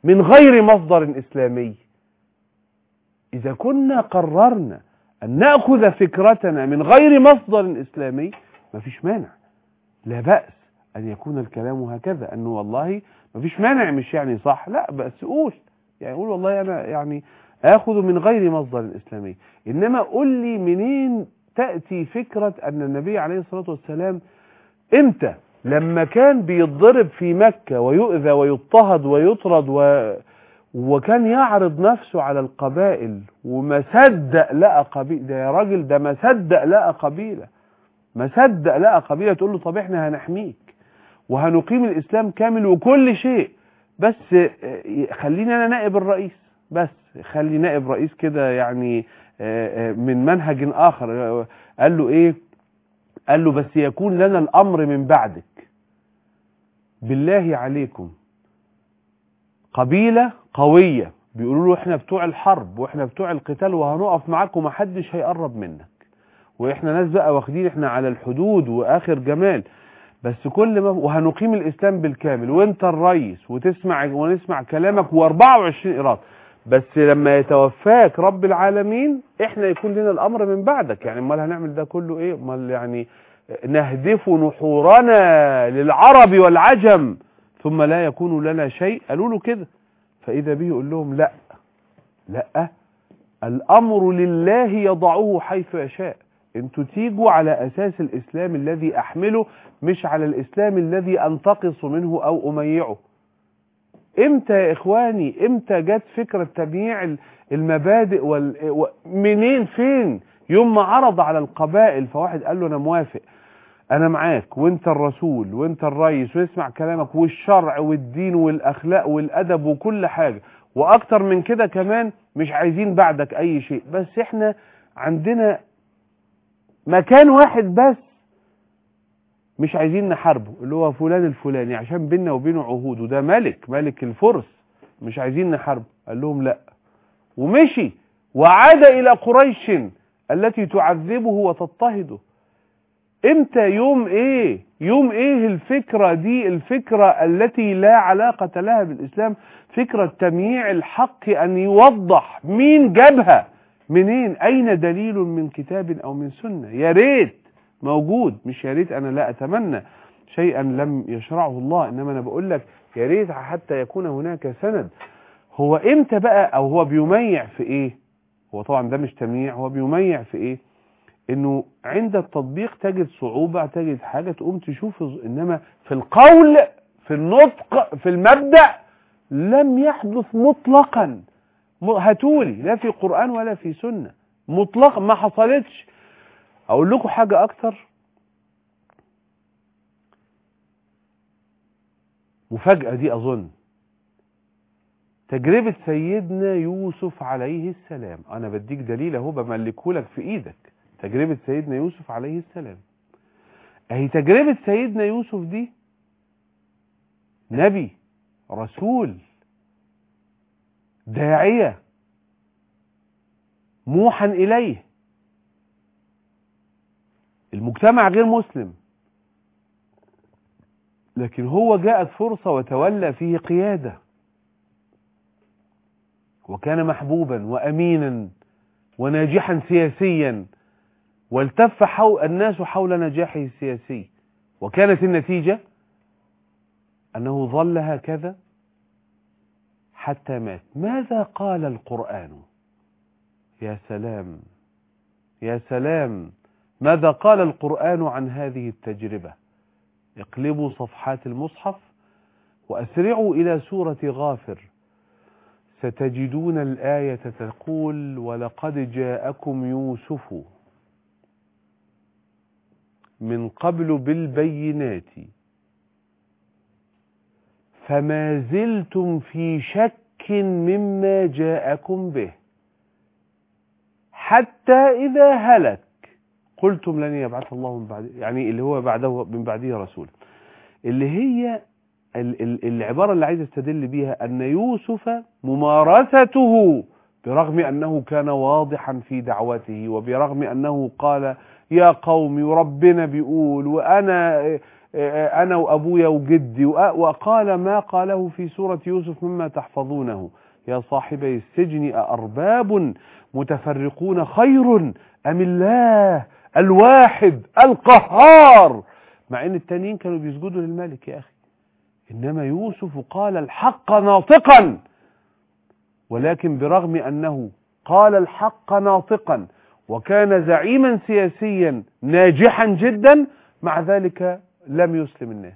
من غير مصدر إسلامي إذا كنا قررنا أن نأخذ فكرتنا من غير مصدر إسلامي ما فيش مانع لا بأس أن يكون الكلام هكذا أنه والله ما فيش مانع مش يعني صح لا بس قول يعني قول والله أنا يعني آخذ من غير مصدر إسلامي إنما قل لي منين تأتي فكرة أن النبي عليه الصلاة والسلام إمتى لما كان بيتضرب في مكة ويؤذى ويضطهد ويطرد و... وكان يعرض نفسه على القبائل وما صدق لقى قبيلة ده يا راجل ده ما صدق لقى قبيلة ما صدق لقى قبيلة تقول له طب احنا هنحميك وهنقيم الإسلام كامل وكل شيء بس خليني أنا نائب الرئيس بس خلي نائب رئيس كده يعني من منهج آخر قال له إيه قال له بس يكون لنا الأمر من بعدك بالله عليكم قبيلة قوية بيقولوا له احنا بتوع الحرب واحنا بتوع القتال وهنقف معاك ومحدش هيقرب منك واحنا ناس بقى واخدين احنا على الحدود واخر جمال بس كل ما وهنقيم الاسلام بالكامل وانت الرئيس وتسمع ونسمع كلامك و24 قراط بس لما يتوفاك رب العالمين احنا يكون لنا الامر من بعدك يعني امال هنعمل ده كله ايه امال يعني نهدف نحورنا للعرب والعجم ثم لا يكون لنا شيء قالوا له كده فاذا به يقول لهم لا لا الامر لله يضعه حيث يشاء انتوا تيجوا على اساس الاسلام الذي احمله مش على الاسلام الذي انتقص منه او اميعه امتى يا اخواني امتى جت فكرة تبييع المبادئ وال... منين فين يوم ما عرض على القبائل فواحد قال له انا موافق انا معاك وانت الرسول وانت الرئيس واسمع كلامك والشرع والدين والاخلاق والادب وكل حاجة واكتر من كده كمان مش عايزين بعدك اي شيء بس احنا عندنا مكان واحد بس مش عايزين نحاربه اللي هو فلان الفلاني عشان بيننا وبينه عهود وده ملك ملك الفرس مش عايزين نحاربه قال لهم لا ومشي وعاد الى قريش التي تعذبه وتضطهده امتى يوم ايه يوم ايه الفكرة دي الفكرة التي لا علاقة لها بالاسلام فكرة تمييع الحق ان يوضح مين جابها منين اين دليل من كتاب او من سنة يا ريت موجود مش يا ريت انا لا اتمنى شيئا لم يشرعه الله انما انا بقول لك يا ريت حتى يكون هناك سند هو امتى بقى او هو بيميع في ايه هو طبعا ده مش تمييع هو بيميع في ايه انه عند التطبيق تجد صعوبة تجد حاجة تقوم تشوف انما في القول في النطق في المبدأ لم يحدث مطلقا هاتولي لا في قرآن ولا في سنة مطلقا ما حصلتش اقول لكم حاجة اكتر مفاجأة دي اظن تجربة سيدنا يوسف عليه السلام انا بديك دليل اهو بملكه لك في ايدك تجربة سيدنا يوسف عليه السلام اهي تجربة سيدنا يوسف دي نبي رسول داعية موحى اليه المجتمع غير مسلم لكن هو جاءت فرصة وتولى فيه قيادة وكان محبوبا وأمينا وناجحا سياسيا والتف حول الناس حول نجاحه السياسي وكانت النتيجة أنه ظل هكذا حتى مات ماذا قال القرآن يا سلام يا سلام ماذا قال القرآن عن هذه التجربة اقلبوا صفحات المصحف وأسرعوا إلى سورة غافر ستجدون الآية تقول ولقد جاءكم يوسف من قبل بالبينات فما زلتم في شك مما جاءكم به حتى إذا هلك قلتم لن يبعث الله من بعد يعني اللي هو بعده من بعده رسول اللي هي العبارة اللي عايز استدل بيها أن يوسف ممارسته برغم أنه كان واضحا في دعوته وبرغم أنه قال يا قوم وربنا بيقول وأنا أنا وأبويا وجدي وقال ما قاله في سورة يوسف مما تحفظونه يا صاحبي السجن أأرباب متفرقون خير أم الله الواحد القهار مع ان التانيين كانوا بيسجدوا للملك يا أخي إنما يوسف قال الحق ناطقا ولكن برغم أنه قال الحق ناطقا وكان زعيما سياسيا ناجحا جدا مع ذلك لم يسلم الناس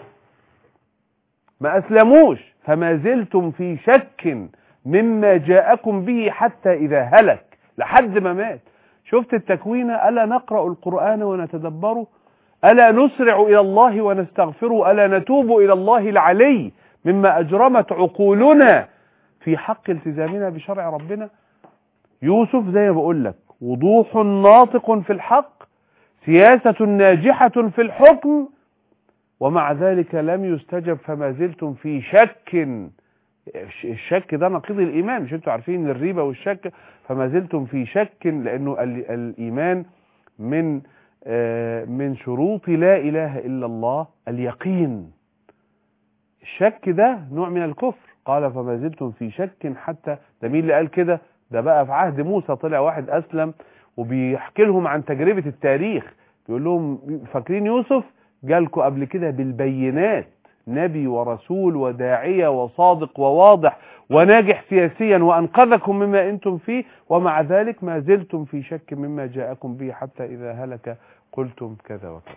ما أسلموش فما زلتم في شك مما جاءكم به حتى إذا هلك لحد ما مات شفت التكوين ألا نقرأ القرآن ونتدبره ألا نسرع إلى الله ونستغفره ألا نتوب إلى الله العلي مما أجرمت عقولنا في حق التزامنا بشرع ربنا يوسف زي ما بقول لك وضوح ناطق في الحق سياسة ناجحة في الحكم ومع ذلك لم يستجب فما زلتم في شك الشك ده نقيض الإيمان مش انتوا عارفين الريبة والشك فما زلتم في شك لأنه الإيمان من من شروط لا إله إلا الله اليقين الشك ده نوع من الكفر قال فما زلتم في شك حتى ده مين اللي قال كده ده بقى في عهد موسى طلع واحد أسلم وبيحكي لهم عن تجربة التاريخ بيقول لهم فاكرين يوسف جالكوا قبل كده بالبينات نبي ورسول وداعية وصادق وواضح وناجح سياسيا وأنقذكم مما أنتم فيه ومع ذلك ما زلتم في شك مما جاءكم به حتى إذا هلك قلتم كذا وكذا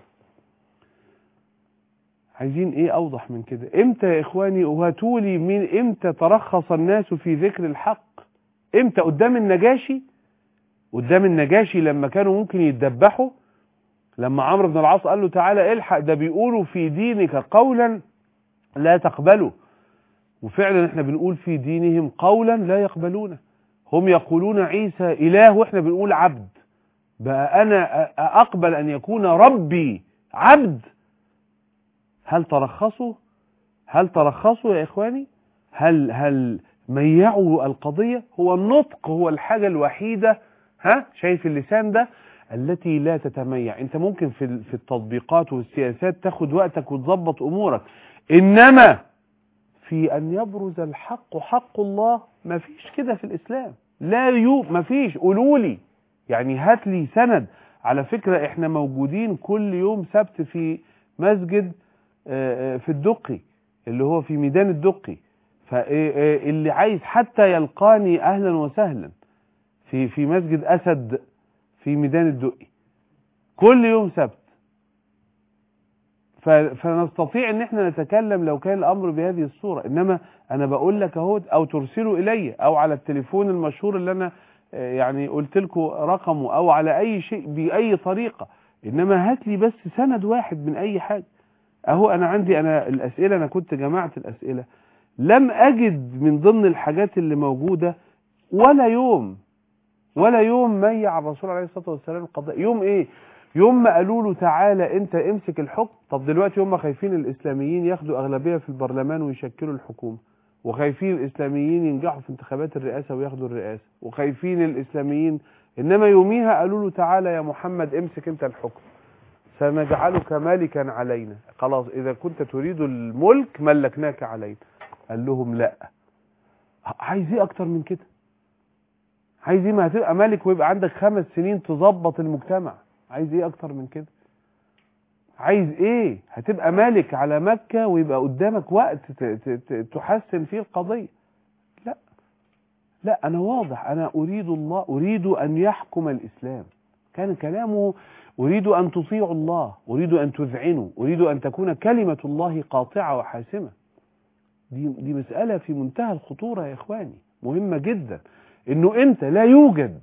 عايزين ايه اوضح من كده امتى يا اخواني وهاتولي مين امتى ترخص الناس في ذكر الحق امتى قدام النجاشي قدام النجاشي لما كانوا ممكن يتدبحوا لما عمرو بن العاص قال له تعالى الحق ده بيقولوا في دينك قولا لا تقبله وفعلا احنا بنقول في دينهم قولا لا يقبلونه هم يقولون عيسى اله واحنا بنقول عبد بقى انا اقبل ان يكون ربي عبد هل ترخصوا هل ترخصوا يا اخواني هل هل ميعوا القضية هو النطق هو الحاجة الوحيدة ها شايف اللسان ده التي لا تتميع انت ممكن في في التطبيقات والسياسات تاخد وقتك وتظبط امورك انما في ان يبرز الحق حق الله ما فيش كده في الاسلام لا يو ما فيش قولوا لي يعني هات لي سند على فكرة احنا موجودين كل يوم سبت في مسجد في الدقي اللي هو في ميدان الدقي فاللي عايز حتى يلقاني اهلا وسهلا في في مسجد اسد في ميدان الدقي كل يوم سبت فنستطيع ان احنا نتكلم لو كان الامر بهذه الصورة انما انا بقول لك اهو او ترسلوا الي او على التليفون المشهور اللي انا يعني قلت لكم رقمه او على اي شيء باي طريقة انما هات لي بس سند واحد من اي حاجة اهو انا عندي انا الاسئلة انا كنت جمعت الاسئلة لم اجد من ضمن الحاجات اللي موجودة ولا يوم ولا يوم ميع الرسول عليه الصلاة والسلام القضاء يوم ايه يوم ما قالوا له تعالى انت امسك الحكم طب دلوقتي هم خايفين الاسلاميين ياخدوا اغلبية في البرلمان ويشكلوا الحكومة وخايفين الاسلاميين ينجحوا في انتخابات الرئاسة وياخدوا الرئاسة وخايفين الاسلاميين انما يوميها قالوا له تعالى يا محمد امسك انت الحكم سنجعلك مالكا علينا خلاص اذا كنت تريد الملك ملكناك علينا قال لهم لا عايز ايه اكتر من كده عايز ايه ما هتبقى ملك ويبقى عندك خمس سنين تظبط المجتمع عايز ايه اكتر من كده عايز ايه هتبقى مالك على مكة ويبقى قدامك وقت تحسن فيه القضية لا لا انا واضح انا اريد الله اريد ان يحكم الاسلام كان كلامه اريد ان تطيعوا الله اريد ان تذعنوا اريد ان تكون كلمة الله قاطعة وحاسمة دي, دي مسألة في منتهى الخطورة يا اخواني مهمة جدا انه انت لا يوجد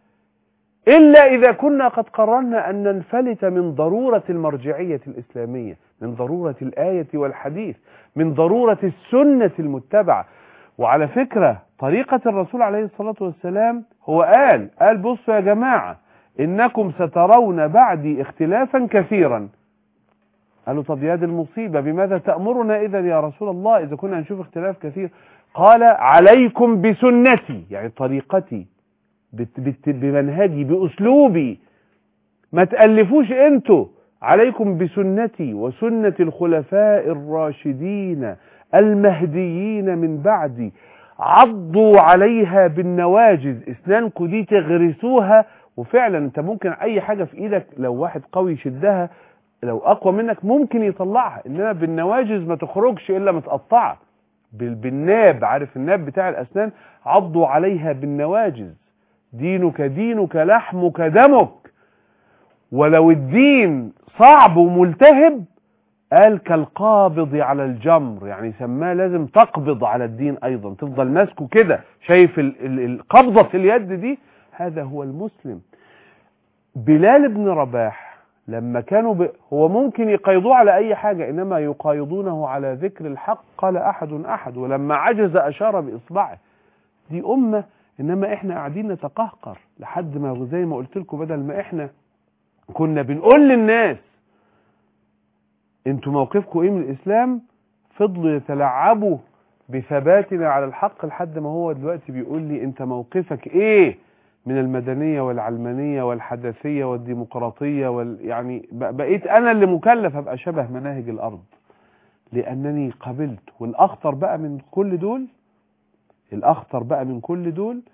إلا إذا كنا قد قررنا أن ننفلت من ضرورة المرجعية الإسلامية من ضرورة الآية والحديث من ضرورة السنة المتبعة وعلى فكرة طريقة الرسول عليه الصلاة والسلام هو قال قال بصوا يا جماعة إنكم سترون بعدي اختلافا كثيرا قالوا طب يا دي المصيبة بماذا تأمرنا إذا يا رسول الله إذا كنا نشوف اختلاف كثير قال عليكم بسنتي يعني طريقتي بمنهجي بأسلوبي ما تألفوش انتوا عليكم بسنتي وسنة الخلفاء الراشدين المهديين من بعدي عضوا عليها بالنواجز اسنانكم دي تغرسوها وفعلا انت ممكن اي حاجة في ايدك لو واحد قوي يشدها لو اقوى منك ممكن يطلعها انما بالنواجز ما تخرجش الا متقطعة بال- بالناب عارف الناب بتاع الاسنان عضوا عليها بالنواجز دينك دينك لحمك دمك ولو الدين صعب وملتهب قال كالقابض على الجمر يعني سماه لازم تقبض على الدين ايضا تفضل ماسكه كده شايف ال- ال- القبضة في اليد دي هذا هو المسلم بلال بن رباح لما كانوا ب... هو ممكن يقيضوه على اي حاجة انما يقايضونه على ذكر الحق قال احد احد ولما عجز اشار باصبعه دي امة انما احنا قاعدين نتقهقر لحد ما زي ما قلت لكم بدل ما احنا كنا بنقول للناس انتوا موقفكم ايه من الاسلام فضلوا يتلعبوا بثباتنا على الحق لحد ما هو دلوقتي بيقول لي انت موقفك ايه من المدنية والعلمانية والحداثية والديمقراطية وال... يعني ب- بقيت انا اللي مكلف ابقى شبه مناهج الارض لانني قبلت والاخطر بقى من كل دول الاخطر بقى من كل دول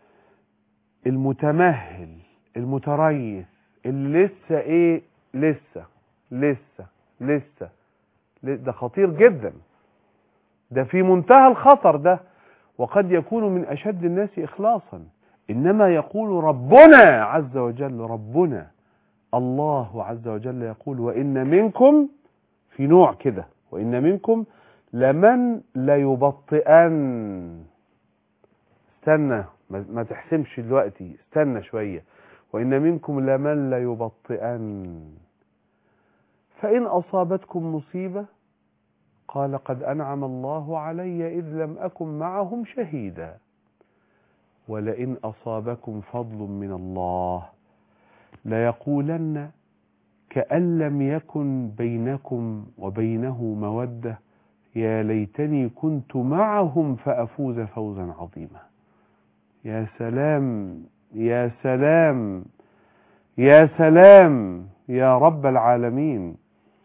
المتمهل المتريث اللي لسه ايه لسه لسه لسه ل- ده خطير جدا ده في منتهى الخطر ده وقد يكون من اشد الناس اخلاصا انما يقول ربنا عز وجل ربنا الله عز وجل يقول وان منكم في نوع كده وان منكم لمن ليبطئن استنى ما ما تحسمش دلوقتي استنى شوية وإن منكم لمن ليبطئن فإن أصابتكم مصيبة قال قد أنعم الله علي إذ لم أكن معهم شهيدا ولئن أصابكم فضل من الله ليقولن كأن لم يكن بينكم وبينه مودة يا ليتني كنت معهم فأفوز فوزا عظيما يا سلام يا سلام يا سلام يا رب العالمين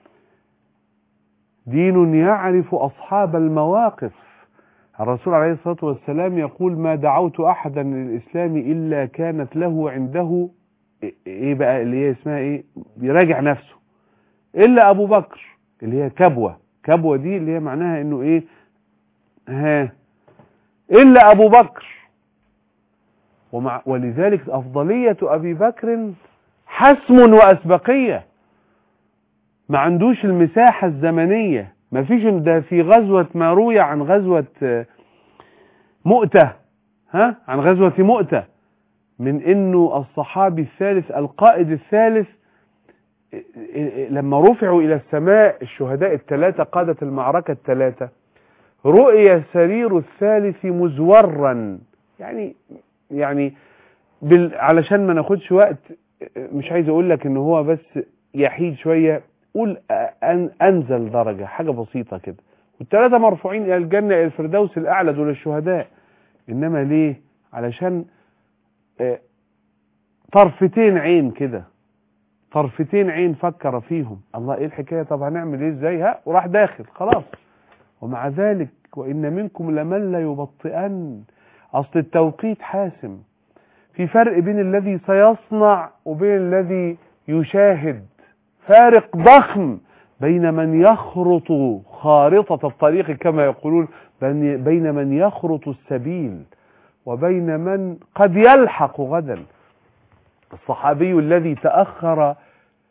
دين يعرف أصحاب المواقف الرسول عليه الصلاة والسلام يقول ما دعوت أحدا للإسلام إلا كانت له عنده إيه بقى اللي هي اسمها إيه بيراجع نفسه إلا أبو بكر اللي هي كبوة كبوة دي اللي هي معناها إنه إيه ها إلا أبو بكر ومع ولذلك أفضلية أبي بكر حسم وأسبقية ما عندوش المساحة الزمنية ما فيش ده في غزوة ما روي عن غزوة آه، مؤتة ها عن غزوة مؤتة من انه الصحابي الثالث القائد الثالث آه، آه، لما رفعوا الى السماء الشهداء الثلاثة قادة المعركة الثلاثة رؤي سرير الثالث مزورا يعني يعني بال... علشان ما ناخدش وقت مش عايز اقول لك ان هو بس يحيد شوية قول أن انزل درجة حاجة بسيطة كده والثلاثة مرفوعين الى الجنة الى الفردوس الاعلى دول الشهداء انما ليه علشان آه، طرفتين عين كده طرفتين عين فكر فيهم الله ايه الحكاية طب هنعمل ايه ازاي ها وراح داخل خلاص ومع ذلك وان منكم لمن لا يبطئن اصل التوقيت حاسم في فرق بين الذي سيصنع وبين الذي يشاهد فارق ضخم بين من يخرط خارطة الطريق كما يقولون بين بين من يخرط السبيل وبين من قد يلحق غدا الصحابي الذي تأخر آه،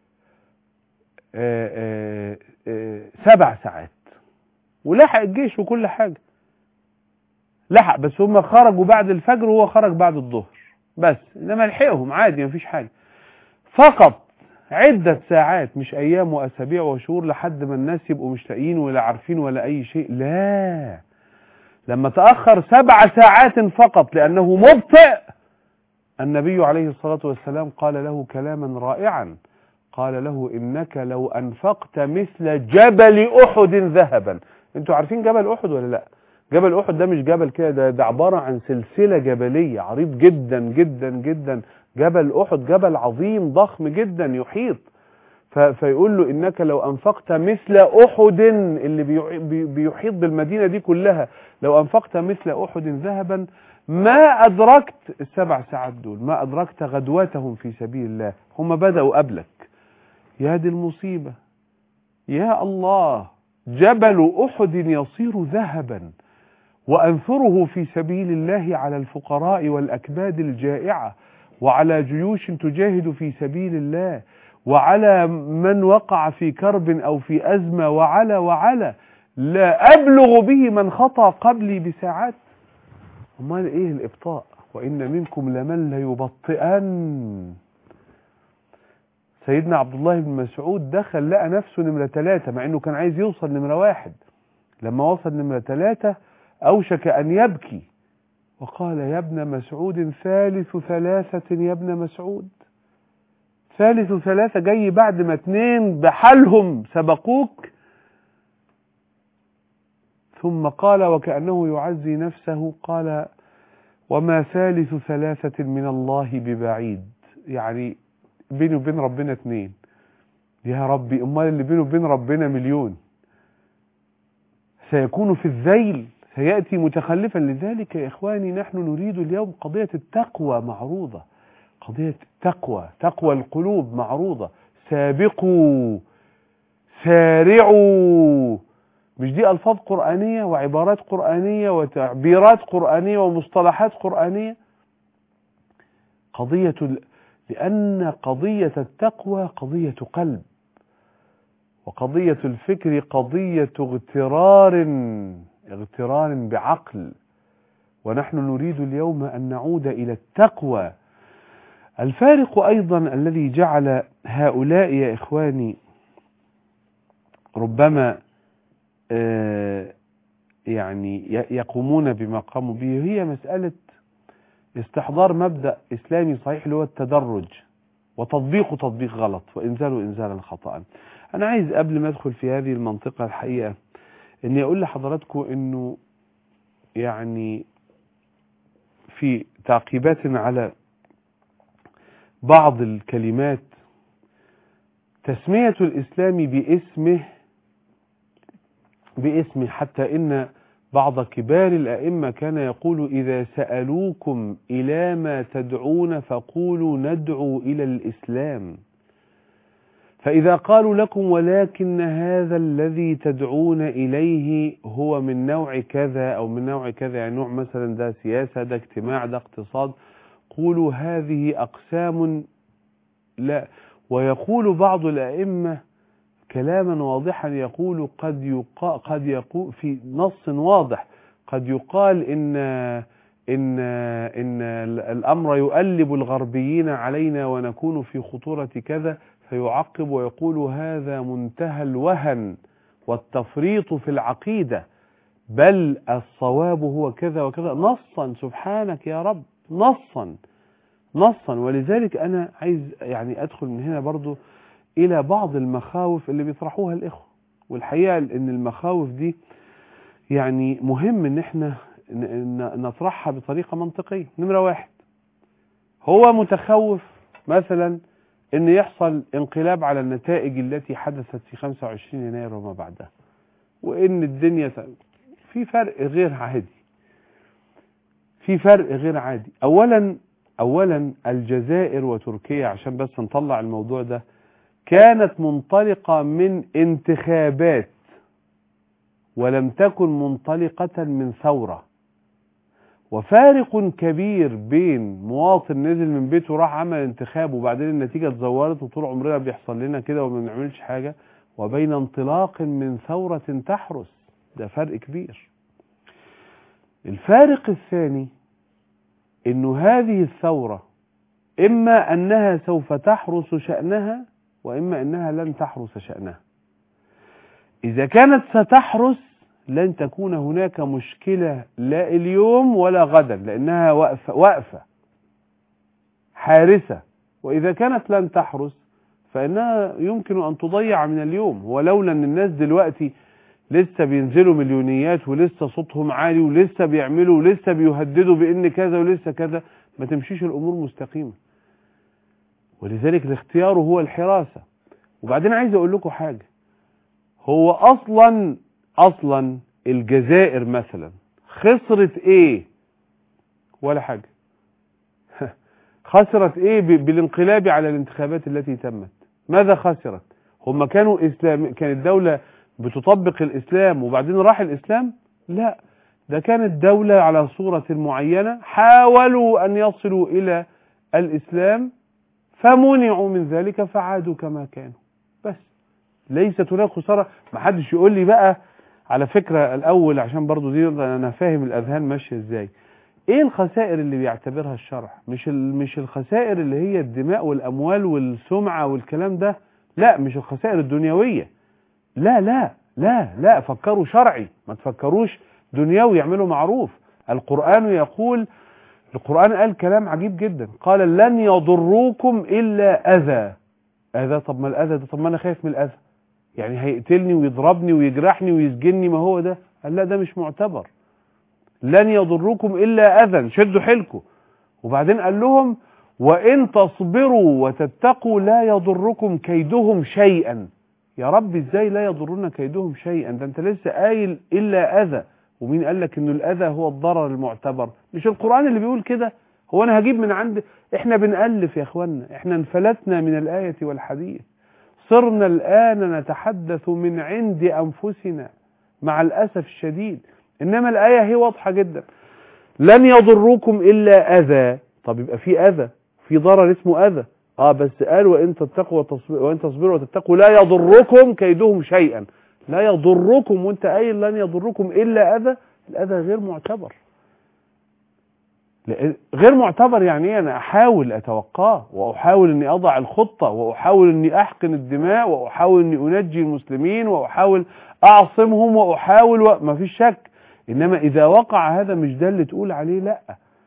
آه، آه، سبع ساعات ولحق الجيش وكل حاجة لحق بس هم خرجوا بعد الفجر وهو خرج بعد الظهر بس انما لحقهم عادي مفيش حاجة فقط عدة ساعات مش ايام واسابيع وشهور لحد ما الناس يبقوا مش لاقيين ولا عارفين ولا اي شيء لا لما تأخر سبع ساعات فقط لانه مبطئ النبي عليه الصلاة والسلام قال له كلاما رائعا قال له انك لو انفقت مثل جبل احد ذهبا انتوا عارفين جبل احد ولا لا جبل احد ده مش جبل كده ده, ده عبارة عن سلسلة جبلية عريض جدا جدا جدا جبل احد جبل عظيم ضخم جدا يحيط ف- فيقول له إنك لو أنفقت مثل أحد اللي بيع- بي- بيحيط بالمدينة دي كلها لو أنفقت مثل أحد ذهبا ما أدركت السبع ساعات دول ما أدركت غدوتهم في سبيل الله هم بدأوا قبلك يا دي المصيبة يا الله جبل أحد يصير ذهبا وأنثره في سبيل الله على الفقراء والأكباد الجائعة وعلى جيوش تجاهد في سبيل الله وعلى من وقع في كرب أو في أزمة وعلى وعلى لا أبلغ به من خطى قبلي بساعات امال ايه الابطاء وان منكم لمن ليبطئن سيدنا عبد الله بن مسعود دخل لقى نفسه نمرة ثلاثة مع انه كان عايز يوصل نمرة واحد لما وصل نمرة ثلاثة اوشك ان يبكي وقال يا ابن مسعود ثالث ثلاثة يا ابن مسعود ثالث ثلاثة جاي بعد ما اتنين بحالهم سبقوك ثم قال وكأنه يعزي نفسه قال وما ثالث ثلاثة من الله ببعيد يعني بيني وبين ربنا اتنين يا ربي امال اللي بينه وبين ربنا مليون سيكون في الذيل سيأتي متخلفا لذلك يا إخواني نحن نريد اليوم قضية التقوى معروضة قضية التقوى تقوى القلوب معروضة سابقوا سارعوا مش دي ألفاظ قرآنية وعبارات قرآنية وتعبيرات قرآنية ومصطلحات قرآنية قضية ال... لأن قضية التقوى قضية قلب وقضية الفكر قضية اغترار اغترار بعقل ونحن نريد اليوم أن نعود إلى التقوى الفارق أيضا الذي جعل هؤلاء يا إخواني ربما آه يعني يقومون بما قاموا به هي مسألة استحضار مبدأ إسلامي صحيح اللي هو التدرج وتطبيقه تطبيق غلط وإنزاله إنزالا خطأ أنا عايز قبل ما أدخل في هذه المنطقة الحقيقة إني أقول لحضراتكم إنه يعني في تعقيبات على بعض الكلمات تسمية الإسلام باسمه باسمه حتى إن بعض كبار الأئمة كان يقول إذا سألوكم إلى ما تدعون فقولوا ندعو إلى الإسلام فإذا قالوا لكم ولكن هذا الذي تدعون إليه هو من نوع كذا أو من نوع كذا يعني نوع مثلا ده سياسة ده اجتماع ده اقتصاد قولوا هذه أقسام لا ويقول بعض الأئمة كلاما واضحا يقول قد يقال قد يقول في نص واضح قد يقال ان ان ان الامر يؤلب الغربيين علينا ونكون في خطوره كذا فيعقب ويقول هذا منتهى الوهن والتفريط في العقيده بل الصواب هو كذا وكذا نصا سبحانك يا رب نصا نصا ولذلك انا عايز يعني ادخل من هنا برضو الى بعض المخاوف اللي بيطرحوها الاخوه والحقيقه ان المخاوف دي يعني مهم ان احنا نطرحها بطريقه منطقيه نمره واحد هو متخوف مثلا ان يحصل انقلاب على النتائج التي حدثت في 25 يناير وما بعدها وان الدنيا في فرق غير عادي في فرق غير عادي اولا اولا الجزائر وتركيا عشان بس نطلع الموضوع ده كانت منطلقة من انتخابات ولم تكن منطلقة من ثورة وفارق كبير بين مواطن نزل من بيته وراح عمل انتخاب وبعدين النتيجة اتزورت وطول عمرنا بيحصل لنا كده وما بنعملش حاجة وبين انطلاق من ثورة تحرس ده فرق كبير الفارق الثاني انه هذه الثورة اما انها سوف تحرس شأنها وإما أنها لن تحرس شأنها إذا كانت ستحرس لن تكون هناك مشكلة لا اليوم ولا غدا لأنها وقفة, وقفة حارسة وإذا كانت لن تحرس فإنها يمكن أن تضيع من اليوم ولولا أن الناس دلوقتي لسه بينزلوا مليونيات ولسه صوتهم عالي ولسه بيعملوا ولسه بيهددوا بإن كذا ولسه كذا ما تمشيش الأمور مستقيمة ولذلك الاختيار هو الحراسة وبعدين عايز اقول لكم حاجة هو اصلا اصلا الجزائر مثلا خسرت ايه ولا حاجة خسرت ايه ب- بالانقلاب على الانتخابات التي تمت ماذا خسرت هم كانوا اسلام كانت دولة بتطبق الاسلام وبعدين راح الاسلام لا ده كانت دولة على صورة معينة حاولوا ان يصلوا الى الاسلام فمنعوا من ذلك فعادوا كما كانوا بس ليست هناك خسارة ما حدش يقول لي بقى على فكرة الاول عشان برضو دي انا فاهم الاذهان ماشية ازاي ايه الخسائر اللي بيعتبرها الشرع مش ال- مش الخسائر اللي هي الدماء والاموال والسمعة والكلام ده لا مش الخسائر الدنيوية لا لا لا لا فكروا شرعي ما تفكروش دنيوي يعملوا معروف القرآن يقول القرآن قال كلام عجيب جدا قال لن يضروكم إلا أذى أذى طب ما الأذى ده طب ما أنا خايف من الأذى يعني هيقتلني ويضربني ويجرحني ويسجني ما هو ده قال لا ده مش معتبر لن يضركم إلا أذى شدوا حيلكم وبعدين قال لهم وإن تصبروا وتتقوا لا يضركم كيدهم شيئا يا رب ازاي لا يضرنا كيدهم شيئا ده انت لسه قايل إلا أذى ومين قال لك انه الأذى هو الضرر المعتبر مش القرآن اللي بيقول كده هو انا هجيب من عند احنا بنألف يا اخوانا احنا انفلتنا من الآية والحديث صرنا الآن نتحدث من عند أنفسنا مع الأسف الشديد إنما الآية هي واضحة جدا لن يضركم إلا أذى طب يبقى في أذى في ضرر اسمه أذى اه بس قال وإن تتقوا وتصبروا وإن تصبروا وتتقوا لا يضركم كيدهم شيئا لا يضركم وانت قايل لن يضركم إلا أذى الأذى غير معتبر لأن- غير معتبر يعني ايه انا احاول اتوقاه واحاول اني اضع الخطة واحاول اني احقن الدماء واحاول اني انجي المسلمين واحاول اعصمهم واحاول و... ما فيش شك انما اذا وقع هذا مش ده اللي تقول عليه لا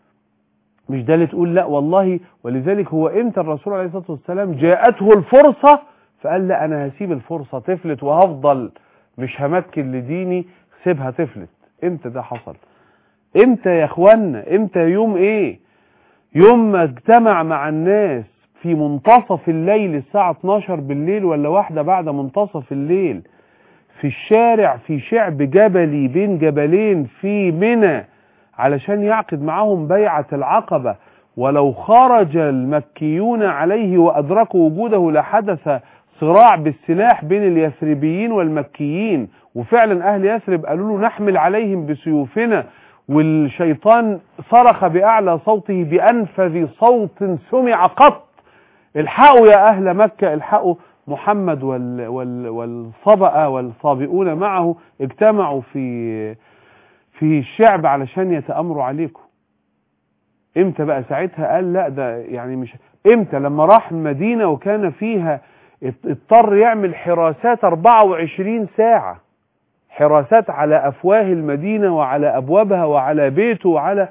مش ده اللي تقول لا والله ولذلك هو امتى الرسول عليه الصلاة والسلام جاءته الفرصة فقال لا انا هسيب الفرصة تفلت وهفضل مش همكن لديني سيبها تفلت امتى ده حصل امتى يا اخوانا امتى يوم ايه يوم ما اجتمع مع الناس في منتصف الليل الساعة 12 بالليل ولا واحدة بعد منتصف الليل في الشارع في شعب جبلي بين جبلين في منى علشان يعقد معاهم بيعة العقبة ولو خرج المكيون عليه وأدركوا وجوده لحدث صراع بالسلاح بين اليثربيين والمكيين وفعلا أهل يثرب قالوا له نحمل عليهم بسيوفنا والشيطان صرخ بأعلى صوته بأنفذ صوت سمع قط الحقوا يا أهل مكة الحقوا محمد وال وال والصبأ والصابئون معه اجتمعوا في في الشعب علشان يتأمروا عليكم امتى بقى ساعتها قال لا ده يعني مش امتى لما راح المدينة وكان فيها اضطر يعمل حراسات 24 ساعة حراسات على أفواه المدينة وعلى أبوابها وعلى بيته وعلى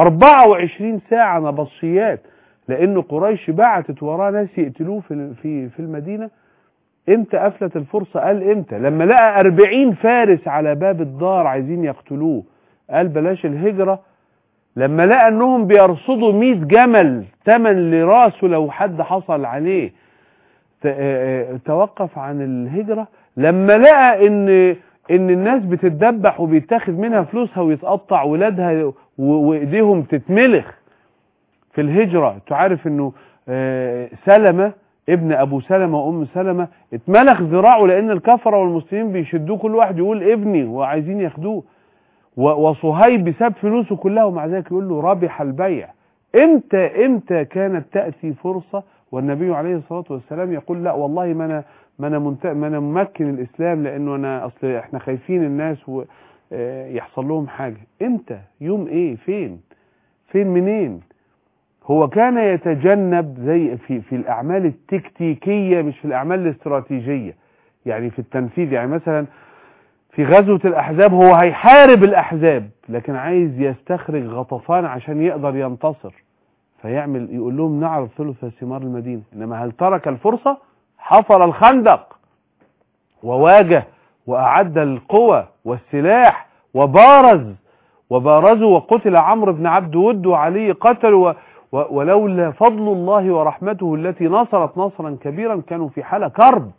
24 ساعة نبطشيات لأن قريش بعتت وراه ناس يقتلوه في في في المدينة امتى أفلت الفرصة قال امتى لما لقى 40 فارس على باب الدار عايزين يقتلوه قال بلاش الهجرة لما لقى انهم بيرصدوا 100 جمل تمن لراسه لو حد حصل عليه ت- آه، آه، توقف عن الهجرة لما لقى ان ان الناس بتتدبح وبيتاخد منها فلوسها ويتقطع ولادها و- وايديهم تتملخ في الهجرة تعرف انه آه، سلمة ابن ابو سلمة وام سلمة اتملخ ذراعه لان الكفرة والمسلمين بيشدوه كل واحد يقول ابني وعايزين ياخدوه و- وصهيب ساب فلوسه كلها ومع ذلك يقول له ربح البيع امتى امتى كانت تأتي فرصة والنبي عليه الصلاة والسلام يقول لا والله ما انا ما انا منت... ما انا ممكن الاسلام لانه انا اصل احنا خايفين الناس و... آه، يحصل لهم حاجة امتى يوم ايه فين فين منين هو كان يتجنب زي في في الاعمال التكتيكية مش في الاعمال الاستراتيجية يعني في التنفيذ يعني مثلا في غزوة الأحزاب هو هيحارب الأحزاب لكن عايز يستخرج غطفان عشان يقدر ينتصر فيعمل يقول لهم نعرض ثلث ثمار المدينة إنما هل ترك الفرصة حفر الخندق وواجه وأعد القوى والسلاح وبارز وبارزوا وقتل عمرو بن عبد ود وعلي قتل و و ولولا فضل الله ورحمته التي نصرت نصرا كبيرا كانوا في حالة كرب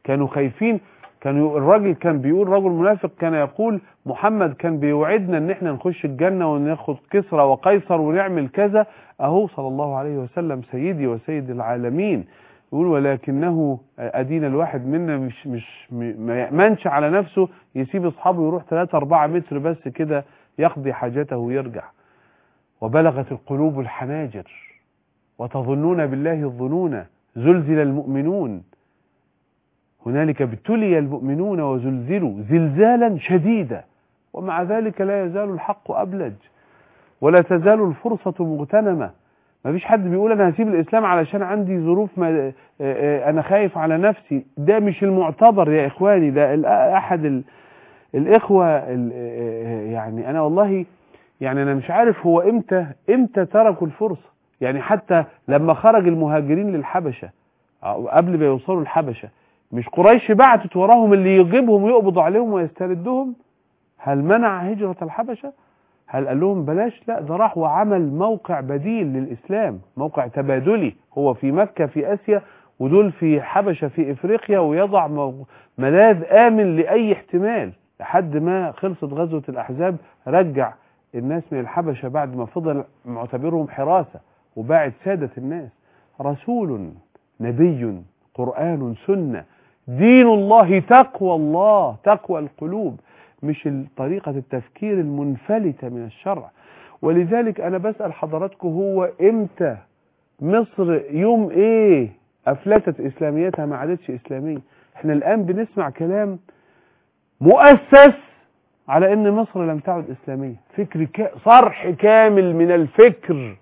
كانوا خايفين كانوا الراجل كان بيقول رجل منافق كان يقول محمد كان بيوعدنا ان احنا نخش الجنة وناخد كسرى وقيصر ونعمل كذا اهو صلى الله عليه وسلم سيدي وسيد العالمين يقول ولكنه ادينا الواحد منا مش مش ما يأمنش على نفسه يسيب اصحابه يروح 3 4 متر بس كده يقضي حاجته ويرجع وبلغت القلوب الحناجر وتظنون بالله الظنون زلزل المؤمنون هنالك ابتلي المؤمنون وزلزلوا زلزالا شديدا ومع ذلك لا يزال الحق أبلج ولا تزال الفرصة مغتنمة ما فيش حد بيقول أنا هسيب الإسلام علشان عندي ظروف ما أنا خايف على نفسي ده مش المعتبر يا إخواني ده أحد ال... الإخوة ال... يعني أنا والله يعني أنا مش عارف هو إمتى إمتى تركوا الفرصة يعني حتى لما خرج المهاجرين للحبشة قبل ما يوصلوا الحبشة مش قريش بعتت وراهم اللي يجيبهم ويقبض عليهم ويستردهم هل منع هجرة الحبشة هل قال لهم بلاش لا ده راح وعمل موقع بديل للإسلام موقع تبادلي هو في مكة في آسيا ودول في حبشة في إفريقيا ويضع ملاذ آمن لأي احتمال لحد ما خلصت غزوة الأحزاب رجع الناس من الحبشة بعد ما فضل معتبرهم حراسة وباعت سادة الناس رسول نبي قرآن سنة دين الله تقوى الله تقوى القلوب مش طريقة التفكير المنفلتة من الشرع ولذلك أنا بسأل حضراتكم هو إمتى مصر يوم إيه أفلتت إسلاميتها ما عادتش إسلامية إحنا الآن بنسمع كلام مؤسس على إن مصر لم تعد إسلامية فكر ك... صرح كامل من الفكر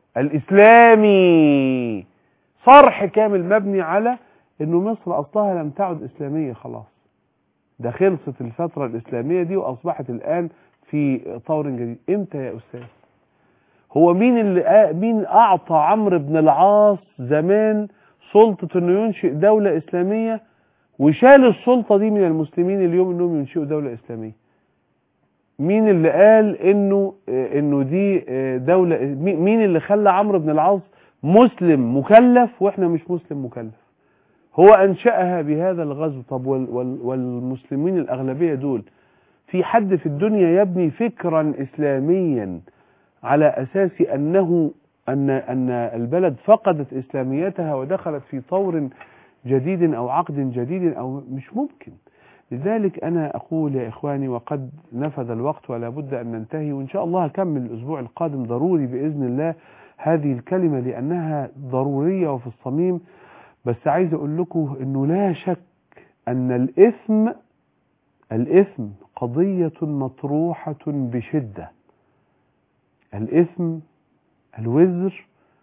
الإسلامي صرح كامل مبني على انه مصر اصلها لم تعد اسلامية خلاص ده خلصت الفترة الاسلامية دي واصبحت الان في طور جديد امتى يا استاذ هو مين اللي مين اعطى عمرو بن العاص زمان سلطة انه ينشئ دولة اسلامية وشال السلطة دي من المسلمين اليوم انهم ينشئوا دولة اسلامية مين اللي قال انه انه دي دولة مين اللي خلى عمرو بن العاص مسلم مكلف واحنا مش مسلم مكلف هو أنشأها بهذا الغزو طب وال وال والمسلمين الأغلبية دول في حد في الدنيا يبني فكرا إسلاميا على أساس أنه أن أن البلد فقدت إسلاميتها ودخلت في طور جديد أو عقد جديد أو مش ممكن لذلك أنا أقول يا إخواني وقد نفذ الوقت ولا بد أن ننتهي وإن شاء الله هكمل الأسبوع القادم ضروري بإذن الله هذه الكلمة لأنها ضرورية وفي الصميم بس عايز أقول لكم أنه لا شك أن الإثم الإثم قضية مطروحة بشدة الإثم الوزر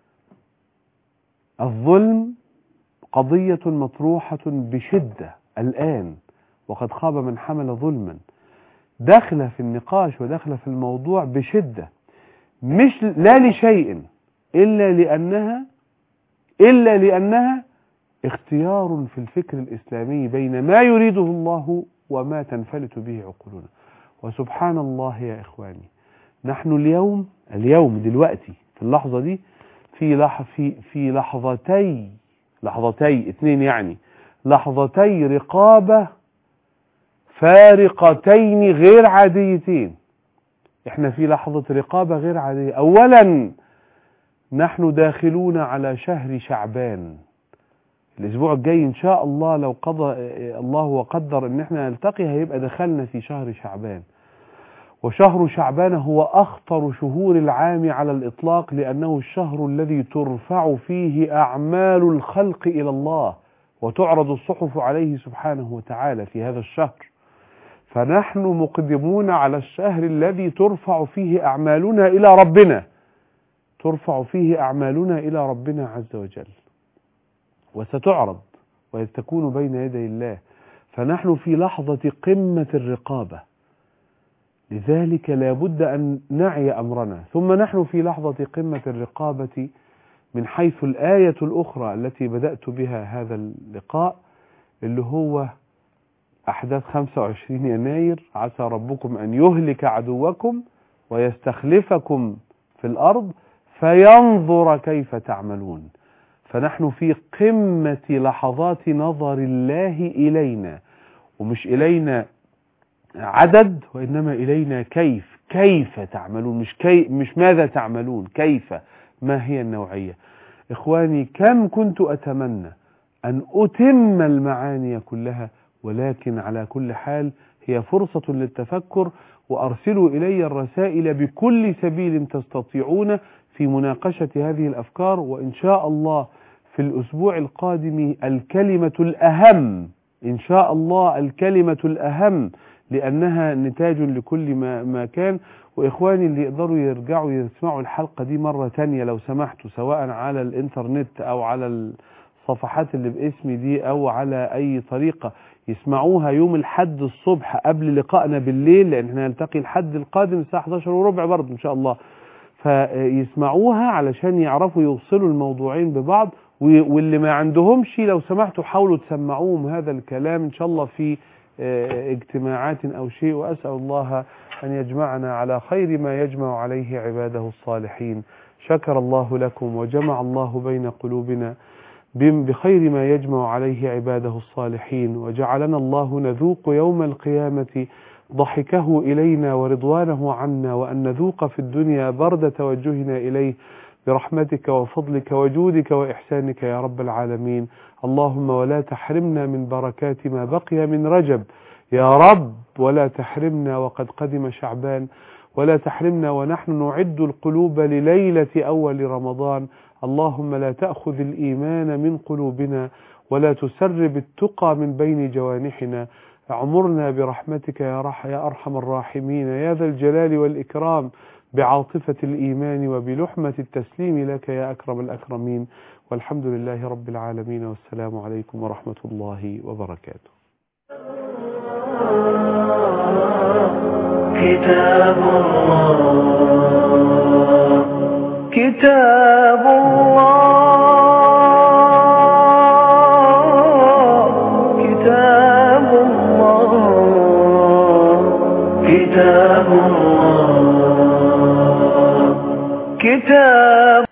الظلم قضية مطروحة بشدة الآن وقد خاب من حمل ظلما داخلة في النقاش وداخلة في الموضوع بشدة مش لا لشيء إلا لأنها إلا لأنها اختيار في الفكر الإسلامي بين ما يريده الله وما تنفلت به عقولنا وسبحان الله يا إخواني نحن اليوم اليوم دلوقتي في اللحظة دي في لح في في لحظتي لحظتي اثنين يعني لحظتي رقابة فارقتين غير عاديتين احنا في لحظة رقابة غير عادية اولا نحن داخلون على شهر شعبان الاسبوع الجاي ان شاء الله لو قضى الله وقدر ان احنا نلتقي هيبقى دخلنا في شهر شعبان وشهر شعبان هو اخطر شهور العام على الاطلاق لانه الشهر الذي ترفع فيه اعمال الخلق الى الله وتعرض الصحف عليه سبحانه وتعالى في هذا الشهر فنحن مقدمون على الشهر الذي ترفع فيه اعمالنا الى ربنا ترفع فيه اعمالنا الى ربنا عز وجل وستعرض وتكون بين يدي الله فنحن في لحظة قمة الرقابة لذلك لا بد أن نعي أمرنا ثم نحن في لحظة قمة الرقابة من حيث الآية الأخرى التي بدأت بها هذا اللقاء اللي هو أحداث 25 يناير عسى ربكم أن يهلك عدوكم ويستخلفكم في الأرض فينظر كيف تعملون فنحن في قمة لحظات نظر الله إلينا ومش إلينا عدد وإنما إلينا كيف كيف تعملون مش, كي مش ماذا تعملون كيف ما هي النوعية إخواني كم كنت أتمنى أن أتم المعاني كلها ولكن على كل حال هي فرصة للتفكر وأرسلوا إلي الرسائل بكل سبيل تستطيعون في مناقشة هذه الأفكار وإن شاء الله في الأسبوع القادم الكلمة الأهم إن شاء الله الكلمة الأهم لأنها نتاج لكل ما, ما كان وإخواني اللي يقدروا يرجعوا يسمعوا الحلقة دي مرة تانية لو سمحتوا سواء على الإنترنت أو على الصفحات اللي باسمي دي أو على أي طريقة يسمعوها يوم الحد الصبح قبل لقائنا بالليل لأن احنا نلتقي الحد القادم الساعة 11 وربع برضه إن شاء الله فيسمعوها علشان يعرفوا يوصلوا الموضوعين ببعض واللي ما عندهمش لو سمحتوا حاولوا تسمعوهم هذا الكلام إن شاء الله في اجتماعات أو شيء وأسأل الله أن يجمعنا على خير ما يجمع عليه عباده الصالحين شكر الله لكم وجمع الله بين قلوبنا بخير ما يجمع عليه عباده الصالحين وجعلنا الله نذوق يوم القيامة ضحكه إلينا ورضوانه عنا وأن نذوق في الدنيا برد توجهنا إليه برحمتك وفضلك وجودك وإحسانك يا رب العالمين اللهم ولا تحرمنا من بركات ما بقي من رجب يا رب ولا تحرمنا وقد قدم شعبان ولا تحرمنا ونحن نعد القلوب لليلة أول رمضان اللهم لا تأخذ الإيمان من قلوبنا ولا تسرب التقى من بين جوانحنا عمرنا برحمتك يا, رح يا أرحم الراحمين يا ذا الجلال والإكرام بعاطفة الإيمان وبلحمة التسليم لك يا أكرم الأكرمين والحمد لله رب العالمين والسلام عليكم ورحمة الله وبركاته كتاب الله كتاب الله كتاب الله كتاب الله كتاب